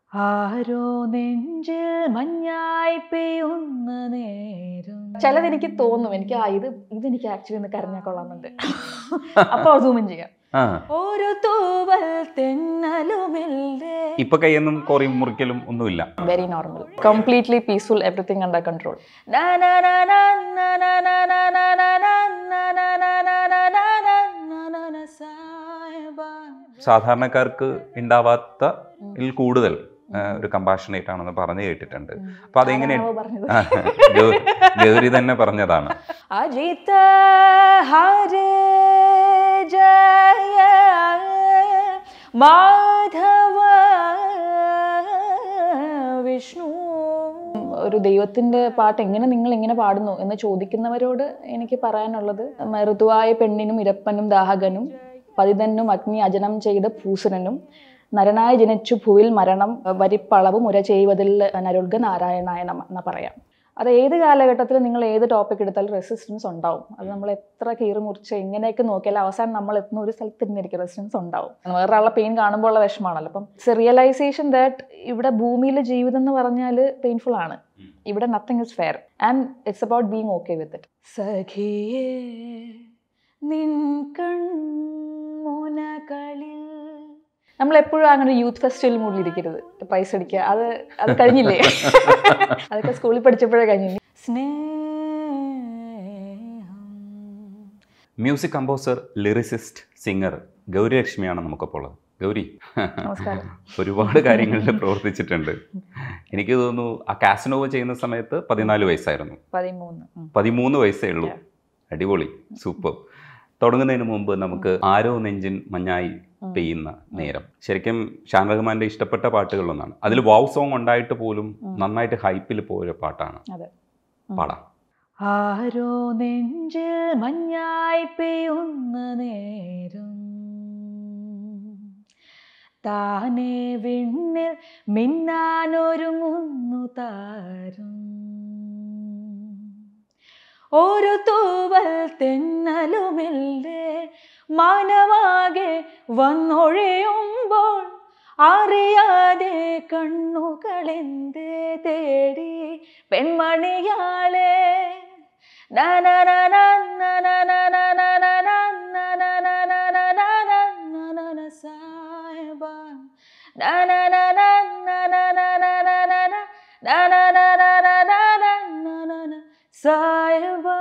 ആരോ നെഞ്ചിൽ മഞ്ഞായി പെയ്യുന്ന നേരം ചിലത് എനിക്ക് തോന്നും എനിക്ക് ആ ഇത് ഇതെനിക്ക് ആക്ച്വലി ഒന്ന് കരഞ്ഞാൽ കൊള്ളാമെന്നുണ്ട് അപ്പോൾ സൂമൻ ചെയ്യാം ആ ഒരു തൂവൽ തെന്നലുമില്ലേ ഇപ്പൊ കൈയൊന്നും കൊറിയും മുറിക്കലും ഒന്നുമില്ല very normal completely peaceful everything under control സാധാരണക്കാർക്ക് ഉണ്ടാവാത്ത ഇതിൽ കൂടുതൽ ആ, ഒരു കമ്പാഷനേറ്റ് ആണെന്ന് പറഞ്ഞു കേട്ടിട്ടുണ്ട് അപ്പൊ അതെങ്ങനെ പറഞ്ഞത് ആ, ഗൗ- ഗൗരി തന്നെ പറഞ്ഞതാണ് അജിത ഹരേ ജയ മാധവ വിഷ്ണു ഒരു ദൈവത്തിന്റെ പാട്ട് എങ്ങനെ നിങ്ങൾ ഇങ്ങനെ പാടുന്നു എന്ന് ചോദിക്കുന്നവരോട് എനിക്ക് പറയാനുള്ളത് മൃദുവായ പെണ്ണിനും ഇരപ്പനും ദാഹകനും പതിതനും അഗ്നി അജനം ചെയ്ത ഭൂഷണനും നരനായി ജനിച്ചു ഭൂവിൽ മരണം വരിപ്പളവും ഉര ചെയ്യുവതിൽ നരുൽഗ നാരായണായ നമ എന്ന് പറയാം അത് ഏത് കാലഘട്ടത്തിൽ നിങ്ങൾ ഏത് ടോപ്പിക് എടുത്താലും റെസിസ്റ്റൻസ് ഉണ്ടാവും അത് നമ്മൾ എത്ര കീറി മുറിച്ച് എങ്ങനെയൊക്കെ നോക്കിയാലും അവസാനം നമ്മൾ എത്തുന്ന ഒരു സ്ഥലത്ത് ഇരുന്നിരിക്കും റെസിസ്റ്റൻസ് ഉണ്ടാവും വേറൊരാളെ പെയിൻ കാണുമ്പോൾ ഉള്ള വിഷമാണല്ലോ അപ്പം റിയലൈസേഷൻ ദാറ്റ് ഇവിടെ ഭൂമിയിൽ ജീവിതം എന്ന് പറഞ്ഞാൽ പെയിൻഫുൾ ആണ് ഇവിടെ nothing is fair and it's about being okay with it സഖിയേ നിൻ കൺമുനകളിൽ നമ്മൾ എപ്പോഴും അങ്ങനെ യൂത്ത് ഫെസ്റ്റിവൽ മൂഡിൽ ഇരിക്കരുത് പൈസ അടിക്കുക അത് അത് കഴിഞ്ഞില്ലേ അതൊക്കെ സ്കൂളിൽ പഠിച്ചപ്പോഴേ കഴിഞ്ഞില്ലേ സ്നേഹം music composer lyricist singer Gauri ലക്ഷ്മിയാണ് നമുക്കപ്പോൾ ഉള്ളത് ഗൗരി നമസ്കാരം ഒരുപാട് കാര്യങ്ങളിൽ പ്രവർത്തിച്ചിട്ടുണ്ട് എനിക്ക് തോന്നുന്നു ആ കാസനോവ ചെയ്യുന്ന സമയത്ത് പതിനാല് വയസ്സായിരുന്നു പതിമൂന്ന് ഉം. പതിമൂന്ന് വയസ്സേ ഉള്ളൂ Yeah. അടിപൊളി സൂപ്പർ തുടങ്ങുന്നതിന് മുമ്പ് നമുക്ക് ആരോ നെഞ്ചിൻ മഞ്ഞായി ഉം. പെയ്യുന്ന നേരം ശരിക്കും ഷാൻ റഹ്മാന്റെ ഇഷ്ടപ്പെട്ട പാട്ടുകളിലൊന്നാണ് അതിൽ വാവ് സോങ് ഉണ്ടായിട്ട് പോലും ഉം. നന്നായിട്ട് ഹൈപ്പിൽ പോയ പാട്ടാണ് അതെ ഉം. പാടാം ആരോ നെഞ്ചിൽ മഞ്ഞായി പെയ്യുന്ന നേരം താനേ വിണ്ണിൽ മിന്നാനൊരുങ്ങുന്നു താരം ഒരു തൂവൽ തെന്നലുമില്ലേ മനമാകെ വന്നൊഴിയുമ്പോൾ അറിയാതെ കണ്ണുകളെന്തേ തേടി പെൺമണിയാളെ സായബാ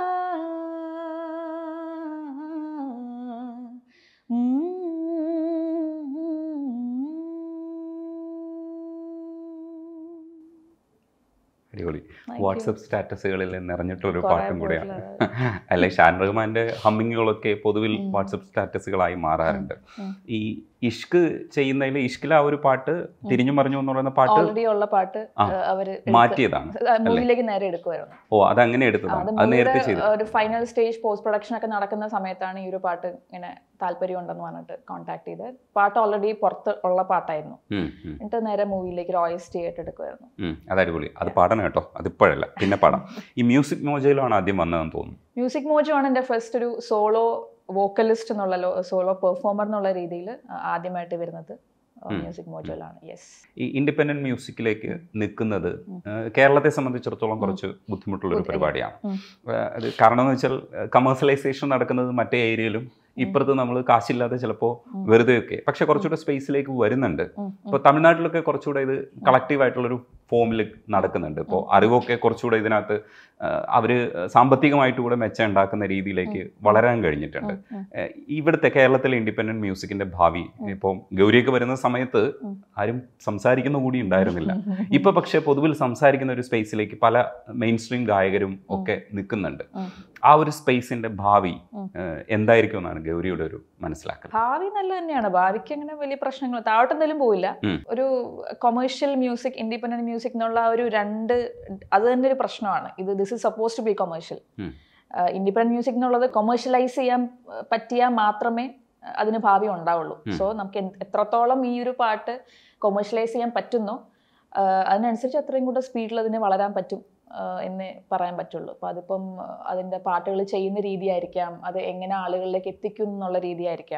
അടിപൊളി you. വാട്സപ്പ് സ്റ്റാറ്റസുകളിൽ നിറഞ്ഞിട്ടൊരു കുറേ പാട്ടും കൂടിയാണ് പോയിട്ടുള്ള- അല്ലെ ഷാൻ റഹ്മാന്റെ ഹമ്മിങ്ങുകളൊക്കെ പൊതുവിൽ ഉം. വാട്സപ്പ് സ്റ്റാറ്റസുകളായി മാറാറുണ്ട് ഉം. ഈ ഇഷ്ക് ചെയ്യുന്നതിൽ ഇഷ്കിൽ ആ ഒരു പാട്ട് തിരിഞ്ഞു മറിഞ്ഞു എന്ന് പറയുന്ന പാട്ട് ഓൾറെഡി ഉള്ള പാട്ട് ആ, ഏഹ്, അവര് മാറ്റിയതാണ് മൂവിയിലേക്ക് നേരെ എടുക്കുമായിരുന്നു ഓ അതങ്ങനെ എടുത്തതാണ് അത് അത് നേരത്തെ മൂവിയുടെ ചെയ്തു ഒരു ഫൈനൽ സ്റ്റേജ് പോസ്റ്റ് പ്രൊഡക്ഷൻ ഒക്കെ നടക്കുന്ന സമയത്താണ് ഈ ഒരു പാട്ട് ഇങ്ങനെ താല്പര്യം ഉണ്ടെന്ന് പറഞ്ഞിട്ട് കോൺടാക്ട് ചെയ്ത് പാട്ട് ഓൾറെഡി പുറത്ത് ഉള്ള പാട്ടായിരുന്നു ഉം, ഉം, എന്നിട്ട് നേരെ മൂവിയിലേക്ക് റോയൽറ്റി ആയിട്ട് എടുക്കുമായിരുന്നു ഉം. അത് അടിപൊളി അത് പാടണം കേട്ടോ അതിപ്പോഴല്ല പിന്നെ പാടാം ഈ മ്യൂസിക് മോജയിലാണ് ആദ്യം വന്നതെന്ന് തോന്നുന്നു മ്യൂസിക് മോജോ ആണ് എൻ്റെ ഫസ്റ്റ് ഒരു സോളോ വോക്കലിസ്റ്റ് എന്നുള്ള സോളോ പെർഫോമർ എന്നുള്ള രീതിയിൽ ആദ്യമായിട്ട് വരുന്നത് മ്യൂസിക് മോജോയിലാണ് യെസ് ഈ ഇൻഡിപെൻഡന്റ് മ്യൂസിക്കിലേക്ക് നിൽക്കുന്നത് ഉം. ഏഹ്, കേരളത്തെ സംബന്ധിച്ചിടത്തോളം ഉം. കുറച്ച് ബുദ്ധിമുട്ടുള്ള ഒരു ബുദ്ധി- പരിപാടിയാണ് ഉം. ഏഹ്, അത് കാരണം എന്ന് വെച്ചാൽ കമേഴ്സ്യലൈസേഷൻ നടക്കുന്നത് മറ്റേ ഏരിയയിലും ഇപ്പുറത്ത് നമ്മൾ കാശില്ലാതെ ചിലപ്പോൾ ഉം. വെറുതെയൊക്കെ പക്ഷെ കുറച്ചുകൂടെ സ്പേസിലേക്ക് വരുന്നുണ്ട് ഉം, ഉം. ഇപ്പോൾ തമിഴ്നാട്ടിലൊക്കെ കുറച്ചുകൂടെ ഇത് കളക്റ്റീവ് ആയിട്ടുള്ളൊരു ഫോമിൽ നടക്കുന്നുണ്ട് ഇപ്പോൾ അറിവൊക്കെ കുറച്ചുകൂടെ ഇതിനകത്ത് ഏഹ്, അവര് സാമ്പത്തികമായിട്ട് കൂടെ മെച്ചം ഉണ്ടാക്കുന്ന രീതിയിലേക്ക് വളരാൻ കഴിഞ്ഞിട്ടുണ്ട് ഉം, ഉം. ഏഹ്, ഇവിടുത്തെ കേരളത്തിലെ ഇൻഡിപെൻഡന്റ് മ്യൂസിക്കിന്റെ ഭാവി ഇപ്പോൾ ഗൗരിയൊക്കെ വരുന്ന സമയത്ത് ഉം. ആരും സംസാരിക്കുന്ന കൂടി ഉണ്ടായിരുന്നില്ല ഇപ്പൊ പക്ഷെ പൊതുവിൽ സംസാരിക്കുന്ന ഒരു സ്പേസിലേക്ക് പല മെയിൻ സ്ട്രീം ഗായകരും ഒക്കെ നിൽക്കുന്നുണ്ട് ഉം. ആ ഒരു സ്പേസിന്റെ ഭാവി ഉം. ഏഹ്, എന്തായിരിക്കും എന്നാണ് ഗൗരിയുടെ ഒരു മനസ്സിലാക്കൽ ഭാവി നല്ല തന്നെയാണ് ഭാവിക്ക് അങ്ങനെ വലിയ പ്രശ്നങ്ങൾ താഴോട്ട് എന്തായാലും പോവില്ല ഉം. ഒരു കൊമേഴ്ഷ്യൽ മ്യൂസിക് ഇൻഡിപെൻഡന്റ് മ്യൂസിക് എന്നുള്ള ആ ഒരു രണ്ട് അത് തന്നെ ഒരു പ്രശ്നമാണ് ഇത് this is suppose to be commercial um. Independent music എന്നുള്ളത് കൊമേഴ്ഷ്യലൈസ് ചെയ്യാൻ ആ, പറ്റിയാൽ മാത്രമേ ആ, അതിന് ഭാവി ഉണ്ടാവുള്ളൂ ഉം. സോ നമുക്ക് എന്ത്- എത്രത്തോളം ഈ ഒരു പാട്ട് കൊമേഴ്ഷ്യലൈസ് ചെയ്യാൻ പറ്റുന്നോ ആ, അതിനനുസരിച്ച് അത്രയും കൂടെ സ്പീഡിൽ അതിന് വളരാൻ പറ്റും ആ, എന്നേ പറയാൻ പറ്റുള്ളൂ അപ്പോൾ അതിപ്പം ആ, അതിൻ്റെ പാട്ടുകൾ ചെയ്യുന്ന രീതിയായിരിക്കാം അത് എങ്ങനെ ആളുകളിലേക്ക് എത്തിക്കും എന്നുള്ള രീതിയായിരിക്കാം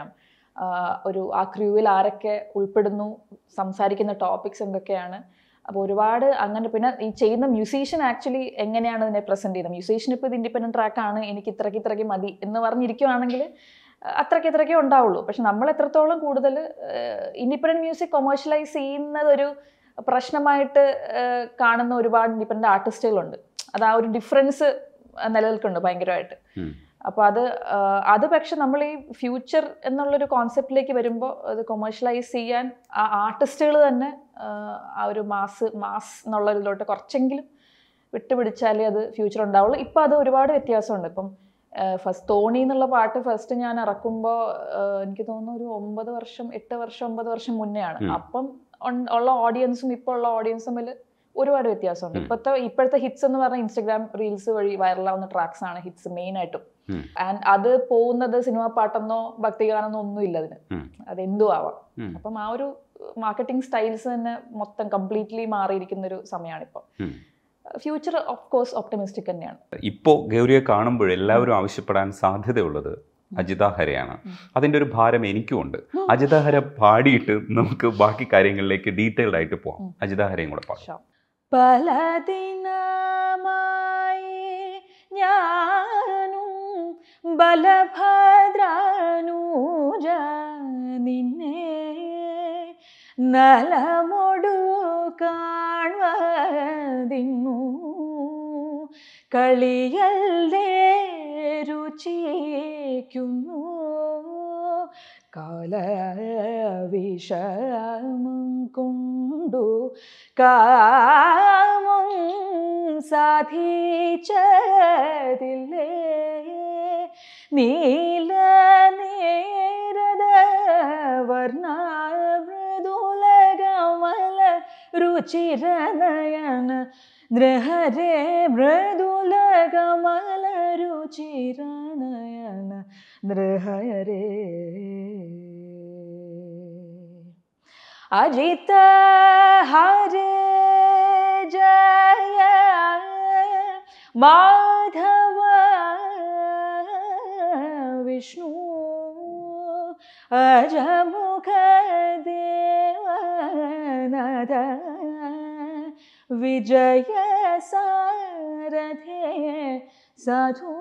ആ, ഒരു ആ ക്രൂവിൽ ആരൊക്കെ ഉൾപ്പെടുന്നു സംസാരിക്കുന്ന ടോപ്പിക്സ് എന്തൊക്കെയാണ് അപ്പോൾ ഒരുപാട് അങ്ങനെ പിന്നെ ഈ ചെയ്യുന്ന മ്യൂസീഷ്യൻ ആക്ച്വലി എങ്ങനെയാണ് ഇതിനെ പ്രസന്റ് ചെയ്യുന്നത് മ്യൂസീഷ്യൻ ഇപ്പോൾ ഇത് ഇൻഡിപെൻഡൻറ്റ് ട്രാക്കാണ് എനിക്ക് ഇത്രയ്ക്ക് ഇത്രയ്ക്ക് മതി എന്ന് പറഞ്ഞിരിക്കുവാണെങ്കിൽ അത്രയ്ക്ക് ഇത്രയ്ക്കേ ഉണ്ടാവുള്ളൂ പക്ഷെ നമ്മൾ എത്രത്തോളം കൂടുതൽ ഇൻഡിപെൻഡൻറ്റ് മ്യൂസിക് കൊമേഴ്ഷ്യലൈസ് ചെയ്യുന്നത് ഒരു പ്രശ്നമായിട്ട് ഏഹ്, കാണുന്ന ഒരുപാട് ഇൻഡിപെൻഡൻറ്റ് ആർട്ടിസ്റ്റുകളുണ്ട് അത് ആ ഒരു ഡിഫറൻസ് നിലനിൽക്കുന്നുണ്ട് ഭയങ്കരമായിട്ട് ഉം. അപ്പോൾ അത് ആഹ്, അത് പക്ഷെ നമ്മൾ ഈ ഫ്യൂച്ചർ എന്നുള്ളൊരു കോൺസെപ്റ്റിലേക്ക് വരുമ്പോൾ അത് കൊമേഴ്ഷ്യലൈസ് ചെയ്യാൻ ആ ആർട്ടിസ്റ്റുകൾ തന്നെ ആഹ്, ആ ഒരു മാസ് മാസ് എന്നുള്ളതിലോട്ട് കുറച്ചെങ്കിലും വിട്ടുപിടിച്ചാലേ അത് ഫ്യൂച്ചർ ഉണ്ടാവുള്ളൂ ഇപ്പം അത് ഒരുപാട് വ്യത്യാസമുണ്ട് ഇപ്പം ഫസ്റ്റ് തോണി എന്നുള്ള പാട്ട് ഫസ്റ്റ് ഞാൻ ഇറക്കുമ്പോൾ എനിക്ക് തോന്നുന്നു ഒരു ഒമ്പത് വർഷം എട്ട് വർഷം ഒമ്പത് വർഷം മുന്നേ ആണ് ഉം. അപ്പം ഉൺ- ഉള്ള ഓഡിയൻസും ഇപ്പോൾ ഉള്ള ഓഡിയൻസും തമ്മിൽ ഒരുപാട് വ്യത്യാസമുണ്ട് ഉം. ഇപ്പോഴത്തെ ഇപ്പോഴത്തെ ഹിറ്റ്സ് എന്ന് പറഞ്ഞാൽ ഇൻസ്റ്റഗ്രാം റീൽസ് വഴി വൈറലാവുന്ന ട്രാക്സ് ആണ് ഹിറ്റ്സ് മെയിൻ ആയിട്ടും ഉം. ആൻഡ് അത് പോകുന്നത് സിനിമ പാട്ടെന്നോ ഭക്തിഗാനെന്നോ ഒന്നും ഇല്ല അതിന് ഉം. അതെന്തും ആവാം ഉം. അപ്പം ആ ഒരു മാർക്കറ്റിംഗ് സ്റ്റൈൽസ് തന്നെ മൊത്തം കംപ്ലീറ്റ്ലി മാറിയിരിക്കുന്ന ഒരു സമയമാണ് ഇപ്പോൾ ഉം. ഫ്യൂച്ചർ ഓഫ് കോഴ്സ് ഓപ്റ്റമിസ്റ്റിക് തന്നെയാണ് ഇപ്പോൾ ഗൗരിയെ കാണുമ്പോൾ എല്ലാവരും ആവശ്യപ്പെടാൻ സാധ്യതയുള്ളത് അജിത ഹരയാണ് ഉം. അതിൻ്റെ ഒരു ഭാരം എനിക്കുമുണ്ട് അജിത ഹര പാടിയിട്ട് നമുക്ക് ബാക്കി കാര്യങ്ങളിലേക്ക് ഡീറ്റെയിൽഡ് ആയിട്ട് പോവാം ഉം. അജിത ഹരയും കൂടെ പാടും പല ദിനമായി ഞാനും ബലഭദ്രാനൂജ നിന്നെ നലമൊടു കാണുവതിന്നു കളിയല്ലേ രുചിക്കുന്നു കാലവിഷമം കൊണ്ടു കാമം സാധിച്ചതില്ലേ നീല നേരത വർണ്ണ മൃദുലകമല രുചിരനയന നൃഹരേ മൃദുലകമല രുചിരനയന നൃഹരേ അജിത ഹരേ ജയ മാധവ വിഷ്ണു അജമുഖ ദേവനദ വിജയ സാരഥേ സാധു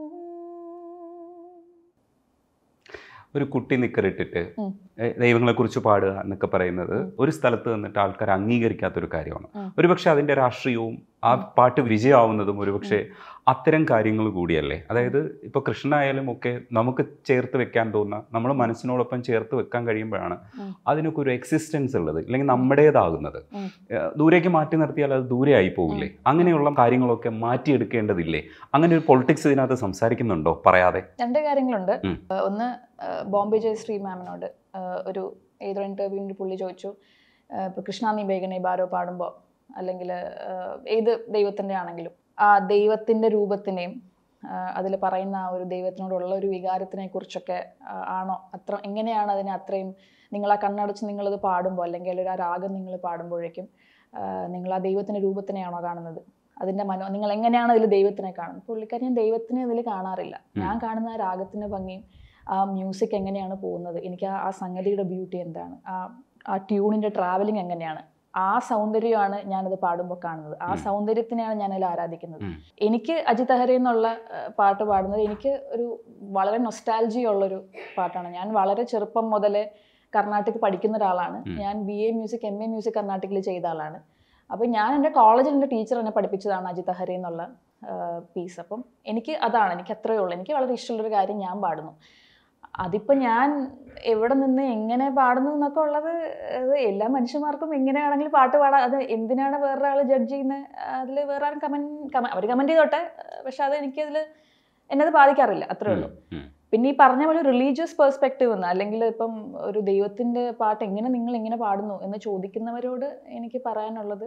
ഒരു കുട്ടി നിക്കറിട്ടിട്ട് ഉം. ദൈവങ്ങളെ കുറിച്ച് പാടുക എന്നൊക്കെ പറയുന്നത് ഒരു സ്ഥലത്ത് നിന്നിട്ട് ആൾക്കാർ അംഗീകരിക്കാത്തൊരു കാര്യമാണ് ഉം. ഒരുപക്ഷെ അതിന്റെ രാഷ്ട്രീയവും ആ പാട്ട് വിജയമാവുന്നതും ഒരുപക്ഷെ അത്തരം കാര്യങ്ങൾ കൂടിയല്ലേ അതായത് ഇപ്പൊ കൃഷ്ണ ആയാലും ഒക്കെ നമുക്ക് ചേർത്ത് വെക്കാൻ തോന്നുന്ന നമ്മൾ മനസ്സിനോടൊപ്പം ചേർത്ത് വെക്കാൻ കഴിയുമ്പോഴാണ് ഉം. അതിനൊക്കെ ഒരു എക്സിസ്റ്റൻസ് ഉള്ളത് അല്ലെങ്കിൽ നമ്മുടേതാകുന്നത് ഉം. ഏഹ് ദൂരേക്ക് മാറ്റി നിർത്തിയാൽ അത് ദൂരെ ആയി പോകില്ലേ അങ്ങനെയുള്ള കാര്യങ്ങളൊക്കെ മാറ്റിയെടുക്കേണ്ടതില്ലേ അങ്ങനെ ഒരു പൊളിറ്റിക്സ് ഇതിനകത്ത് സംസാരിക്കുന്നുണ്ടോ പറയാതെ രണ്ട് കാര്യങ്ങളുണ്ട് ഉം. ഏഹ് ഒന്ന് ഏഹ് ബോംബെ ജയശ്രീ മാമിനോട് ഏഹ് ഒരു ഏതൊരു ഇൻ്റർവ്യൂവിൽ പുള്ളി ചോദിച്ചു ഏഹ് ഇപ്പോൾ കൃഷ്ണ നീ ബേഗനെ ബാരോ പാടുമ്പോൾ അല്ലെങ്കിൽ ഏത് ദൈവത്തിൻ്റെ ആണെങ്കിലും ആ ദൈവത്തിൻ്റെ രൂപത്തിനെയും അതിൽ പറയുന്ന ആ ഒരു ദൈവത്തിനോടുള്ള ഒരു വികാരത്തിനെ കുറിച്ചൊക്കെ ആ, ആണോ അത്ര എങ്ങനെയാണ് അതിനെ അത്രയും നിങ്ങൾ ആ കണ്ണടച്ച് നിങ്ങളത് പാടുമ്പോൾ അല്ലെങ്കിൽ ഒരു ആ രാഗം നിങ്ങൾ പാടുമ്പോഴേക്കും ആ, നിങ്ങൾ ആ ദൈവത്തിൻ്റെ രൂപത്തിനെയാണോ കാണുന്നത് അതിൻ്റെ മനോ നിങ്ങൾ എങ്ങനെയാണ് അതിൽ ദൈവത്തിനെ കാണുന്നത് പുള്ളിക്കാരി ഞാൻ ദൈവത്തിനെ അതിൽ കാണാറില്ല ഞാൻ കാണുന്ന ആ രാഗത്തിൻ്റെ ഭംഗിയും ആ മ്യൂസിക് എങ്ങനെയാണ് പോകുന്നത് എനിക്ക് ആ ആ സംഗതിയുടെ ബ്യൂട്ടി എന്താണ് ആ ആ ട്യൂണിൻ്റെ ട്രാവലിംഗ് എങ്ങനെയാണ് ആ സൗന്ദര്യമാണ് ഞാനത് പാടുമ്പോൾ കാണുന്നത് ആ ഉം. സൗന്ദര്യത്തിനെയാണ് ഞാനതിൽ ആരാധിക്കുന്നത് ഉം. എനിക്ക് അജിത് ഹരെ എന്നുള്ള ആ, പാട്ട് പാടുന്നത് എനിക്ക് ഒരു വളരെ നൊസ്റ്റാലജി ഉള്ളൊരു പാട്ടാണ് ഞാൻ വളരെ ചെറുപ്പം മുതലേ കർണാട്ടിക് പഠിക്കുന്ന ഒരാളാണ് ഉം. ഞാൻ B A music M A music കർണാട്ടിക്കിൽ ചെയ്ത ആളാണ് അപ്പോൾ ഞാൻ എൻ്റെ കോളേജിൽ എൻ്റെ ടീച്ചർ എന്നെ പഠിപ്പിച്ചതാണ് അജിത് ഹരെ എന്നുള്ള പീസ് അപ്പം എനിക്ക് അതാണ് എനിക്ക് അത്രയേ ഉള്ളൂ എനിക്ക് വളരെ ഇഷ്ടമുള്ളൊരു കാര്യം ഞാൻ പാടുന്നു അതിപ്പോൾ ഞാൻ എവിടെ നിന്ന് എങ്ങനെ പാടുന്നു എന്നൊക്കെ ഉള്ളത് അത് എല്ലാ മനുഷ്യന്മാർക്കും എങ്ങനെയാണെങ്കിലും പാട്ട് പാടാം അത് എന്തിനാണ് വേറൊരാൾ ജഡ്ജ് ചെയ്യുന്നത് അതിൽ വേറെ ആരും കമൻറ്റ് കമ അവർ കമൻറ്റ് ചെയ്തോട്ടെ പക്ഷെ അത് എനിക്കതിൽ എന്നത് ബാധിക്കാറില്ല അത്രേ ഉള്ളൂ ഉം. പിന്നെ പിന്നെ ഈ പറഞ്ഞ പോലെ റിലീജിയസ് പെർസ്പെക്റ്റീവ് എന്ന് അല്ലെങ്കിൽ ഇപ്പം ഒരു ദൈവത്തിൻ്റെ പാട്ട് എങ്ങനെ നിങ്ങൾ എങ്ങനെ പാടുന്നു എന്ന് ചോദിക്കുന്നവരോട് എനിക്ക് പറയാനുള്ളത്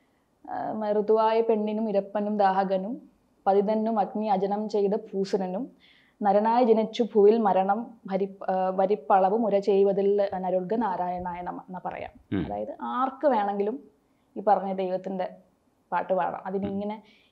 ആ, ഋതുവായ പെണ്ണിനും ഇരപ്പനും ദാഹകനും പതിതനും അഗ്നി അജനം ചെയ്ത ഭൂസുരനും നരനായി ജനിച്ചു ഭൂവിൽ മരണം ഭരി ആ, വരിപ്പളവും ഉര ചെയ്യുവതിൽ നരുർഗ നാരായണായ നമ എന്ന് പറയാം ഉം. അതായത് ആർക്ക് വേണമെങ്കിലും ഈ പറഞ്ഞ ദൈവത്തിൻ്റെ പാട്ട് പാടാം അതിനിങ്ങനെ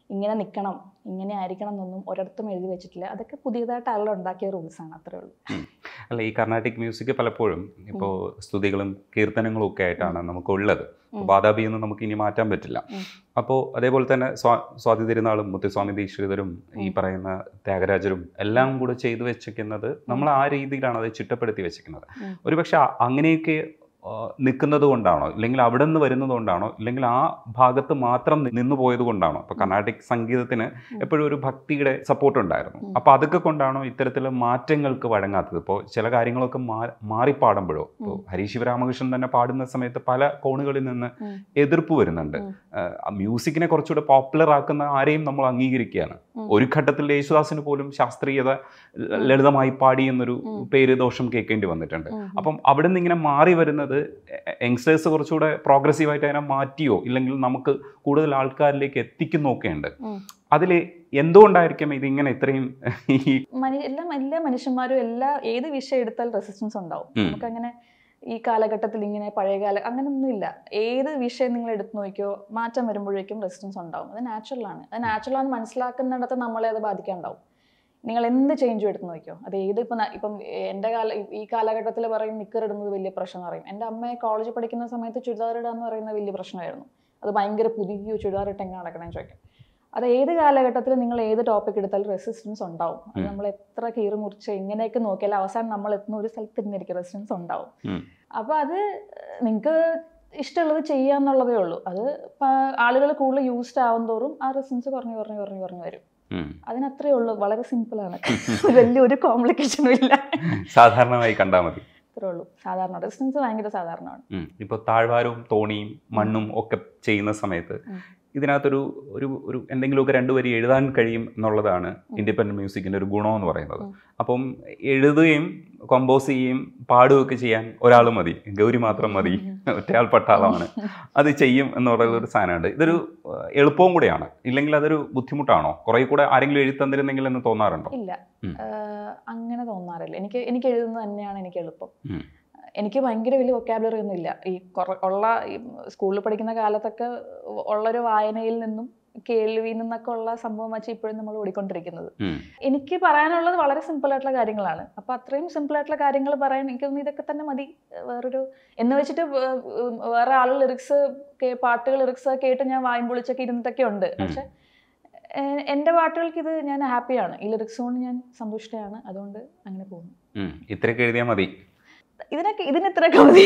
ഇങ്ങനെ നിൽക്കണം ഇങ്ങനെ ആയിരിക്കണം എന്നൊന്നും ഒരിടത്തും എഴുതി വെച്ചിട്ടില്ല അതൊക്കെ പുതിയതായിട്ട് ആളുകൾ ഉണ്ടാക്കിയ റൂൾസാണ് അത്രേ ഉള്ളൂ അല്ല ഈ കർണാട്ടിക് മ്യൂസിക് പലപ്പോഴും ഇപ്പോൾ സ്തുതികളും കീർത്തനങ്ങളും ഒക്കെ ആയിട്ടാണ് നമുക്കുള്ളത് ഉം. ബാധാബിയൊന്നും നമുക്ക് ഇനി മാറ്റാൻ പറ്റില്ല ഉം. അപ്പോൾ അതേപോലെ തന്നെ സ്വാ സ്വാതി തിരുനാളും മുത്തുസ്വാമി ദീക്ഷിതരും ഈ ഉം. പറയുന്ന ത്യാഗരാജരും എല്ലാം കൂടെ ചെയ്തു വെച്ചിരിക്കുന്നത് നമ്മൾ ആ രീതിയിലാണ് അത് ചിട്ടപ്പെടുത്തി വെച്ചിരിക്കുന്നത് ഉം. ഒരുപക്ഷെ അ- അങ്ങനെയൊക്കെ ആ, നിൽക്കുന്നത് കൊണ്ടാണോ ഇല്ലെങ്കിൽ അവിടെ നിന്ന് വരുന്നത് കൊണ്ടാണോ ഇല്ലെങ്കിൽ ആ ഭാഗത്ത് മാത്രം നി- നിന്നു പോയത് കൊണ്ടാണോ ഇപ്പോൾ കർണാട്ടിക് സംഗീതത്തിന് ഉം. എപ്പോഴും ഒരു ഭക്തിയുടെ സപ്പോർട്ട് ഉണ്ടായിരുന്നു ഉം. അപ്പോൾ അതൊക്കെ കൊണ്ടാണോ ഇത്തരത്തിലുള്ള മാറ്റങ്ങൾക്ക് വഴങ്ങാത്തത് ഇപ്പോൾ ചില കാര്യങ്ങളൊക്കെ മാ- മാറി പാടുമ്പോഴോ ഇപ്പോൾ ഉം. ഹരീഷ് ശിവരാമകൃഷ്ണൻ തന്നെ പാടുന്ന സമയത്ത് പല കോണുകളിൽ നിന്ന് ഉം. എതിർപ്പ് വരുന്നുണ്ട് ഉം. ആ, മ്യൂസിക്കിനെ കുറച്ചുകൂടെ പോപ്പുലർ ആക്കുന്ന ആരെയും നമ്മൾ അംഗീകരിക്കുകയാണ് ഉം. ഒരു ഘട്ടത്തിൽ യേശുദാസിന് പോലും ശാസ്ത്രീയത ല- ലളിതമായി പാടി എന്നൊരു ഉം. പേര് ദോഷം കേൾക്കേണ്ടി വന്നിട്ടുണ്ട് ഉം. അപ്പം അവിടെ നിന്ന് ഇങ്ങനെ മാറി വരുന്നത് യങ്സ്റ്റേഴ്സ് കുറച്ചുകൂടെ പ്രോഗ്രസീവായിട്ട് അതിനെ മാറ്റിയോ ഇല്ലെങ്കിൽ നമുക്ക് കൂടുതൽ ആൾക്കാരിലേക്ക് എത്തിക്കുന്നൊക്കെ ഉണ്ട് ഉം. അതിൽ എന്തുകൊണ്ടായിരിക്കും ഇതിങ്ങനെ ഇത്രയും ഈ മനു എല്ലാ എല്ലാ മനുഷ്യന്മാരും എല്ലാ ഏത് വിഷയം എടുത്താൽ റെസിസ്റ്റൻസ് ഉണ്ടാവും ഉം. നമുക്കങ്ങനെ ഈ കാലഘട്ടത്തിൽ ഇങ്ങനെ പഴയകാല അങ്ങനെയൊന്നുമില്ല ഏത് വിഷയം നിങ്ങൾ എടുത്തു നോക്കിയോ മാറ്റം വരുമ്പോഴേക്കും റെസിസ്റ്റൻസ് ഉണ്ടാവും അത് നാച്ചുറലാണ് അത് natural ആണെന്ന് മനസ്സിലാക്കുന്നിടത്ത് നമ്മളെ അത് ബാധിക്കാണ്ടാവും നിങ്ങൾ എന്ത് ചേഞ്ചും എടുത്ത് നോക്കിയോ അത് ഏത് ഇപ്പം ന- ഇപ്പം എൻ്റെ കാല ഈ കാലഘട്ടത്തിൽ പറയും നിക്കർ ഇടുന്നത് വലിയ പ്രശ്നം എന്ന് പറയും എൻ്റെ അമ്മയെ കോളേജിൽ പഠിക്കുന്ന സമയത്ത് ചുരിദാർ ഇടുക എന്ന് പറയുന്നത് വലിയ പ്രശ്നമായിരുന്നു അത് ഭയങ്കര പുതിയ ചുരിദാർ ഇട്ട് എങ്ങനെ നടക്കണമെന്ന് ചോദിക്കും അത് ഏത് കാലഘട്ടത്തിൽ നിങ്ങൾ ഏത് ടോപ്പിക് എടുത്താലും റെസിസ്റ്റൻസ് ഉണ്ടാവും അത് ഉം. നമ്മൾ എത്ര കീറി മുറിച്ച് എങ്ങനെയൊക്കെ നോക്കിയാലും അവസാനം നമ്മൾ എത്തുന്ന ഒരു സ്ഥലത്ത് തന്നെയായിരിക്കും റെസിസ്റ്റൻസ് ഉണ്ടാവും ഉം. അപ്പോൾ അത് നിങ്ങൾക്ക് ഇഷ്ടമുള്ളത് ചെയ്യാന്നുള്ളതേ ഉള്ളൂ അത് ആളുകൾ കൂടുതൽ യൂസ്ഡ് ആവും തോറും ആ റെസിസ്റ്റൻസ് കുറഞ്ഞു കുറഞ്ഞു കുറഞ്ഞു കുറഞ്ഞു വരും ഉം, അതിനത്രേ ഉള്ളൂ വളരെ സിമ്പിളാണ് വലിയൊരു കോംപ്ലിക്കേഷനും ഇല്ല സാധാരണമായി കണ്ടാൽ മതി അത്രേ ഉള്ളൂ സാധാരണ റെസിസ്റ്റൻസ് ഭയങ്കര സാധാരണമാണ് ഉം. ഇപ്പോൾ താഴ്വാരവും തോണിയും മണ്ണും ഒക്കെ ചെയ്യുന്ന സമയത്ത് ഉം. ഇതിനകത്തൊരു ഒരു ഒരു എന്തെങ്കിലുമൊക്കെ രണ്ടു വരി എഴുതാൻ കഴിയും എന്നുള്ളതാണ് ഇൻഡിപെൻഡൻറ്റ് മ്യൂസിക്കിൻ്റെ ഒരു ഗുണം എന്ന് പറയുന്നത് ഉം. അപ്പം എഴുതുകയും കമ്പോസ് ചെയ്യുകയും പാടുകയൊക്കെ ചെയ്യാൻ ഒരാൾ മതി ഗൗരി മാത്രം മതി ഒറ്റയാൾ പട്ടാളമാണ് അത് ചെയ്യും എന്ന് പറയുന്ന ഒരു സാധനമുണ്ട് ഇതൊരു ഏഹ്, എളുപ്പവും കൂടെയാണ് ഇല്ലെങ്കിൽ അതൊരു ബുദ്ധിമുട്ടാണോ കുറേ കൂടെ ആരെങ്കിലും എഴുതി തന്നിരുന്നെങ്കിൽ എന്ന് തോന്നാറുണ്ടോ ഇല്ല ഉം. ആഹ് അങ്ങനെ തോന്നാറില്ല എനിക്ക് എനിക്ക് എഴുതുന്നത് തന്നെയാണ് എനിക്ക് എളുപ്പം ഉം. എനിക്ക് ഭയങ്കര വലിയ വൊക്കാബുലറി ഒന്നും ഇല്ല ഈ കുറ ഉള്ള ഈ സ്കൂളിൽ പഠിക്കുന്ന കാലത്തൊക്കെ ഉള്ളൊരു വായനയിൽ നിന്നും കേൾവിയിൽ നിന്നൊക്കെ ഉള്ള സംഭവം വെച്ച് ഇപ്പോഴും നമ്മൾ ഓടിക്കൊണ്ടിരിക്കുന്നത് ഉം. എനിക്ക് പറയാനുള്ളത് വളരെ സിമ്പിൾ ആയിട്ടുള്ള കാര്യങ്ങളാണ് അപ്പൊ അത്രയും സിമ്പിൾ ആയിട്ടുള്ള കാര്യങ്ങൾ പറയാൻ എനിക്ക് തോന്നുന്നു ഇതൊക്കെ തന്നെ മതി വേറൊരു എന്ന് വെച്ചിട്ട് വേ- ഉം വേറെ ആൾ ലിറിക്സ് പാട്ടുകൾ ലിറിക്സ് കേട്ട് ഞാൻ വായും പൊളിച്ചൊക്കെ ഇരുന്നിട്ടൊക്കെ ഉണ്ട് പക്ഷെ എ- എൻ്റെ പാട്ടുകൾക്ക് ഇത് ഞാൻ ഹാപ്പിയാണ് ഈ ലിറിക്സ് കൊണ്ട് ഞാൻ സന്തുഷ്ടയാണ് അതുകൊണ്ട് അങ്ങനെ പോകുന്നു ഉം. ഇത്രയൊക്കെ എഴുതിയാൽ മതി ഇതിനൊക്കെ ഇതിന് ഇത്രയൊക്കെ മതി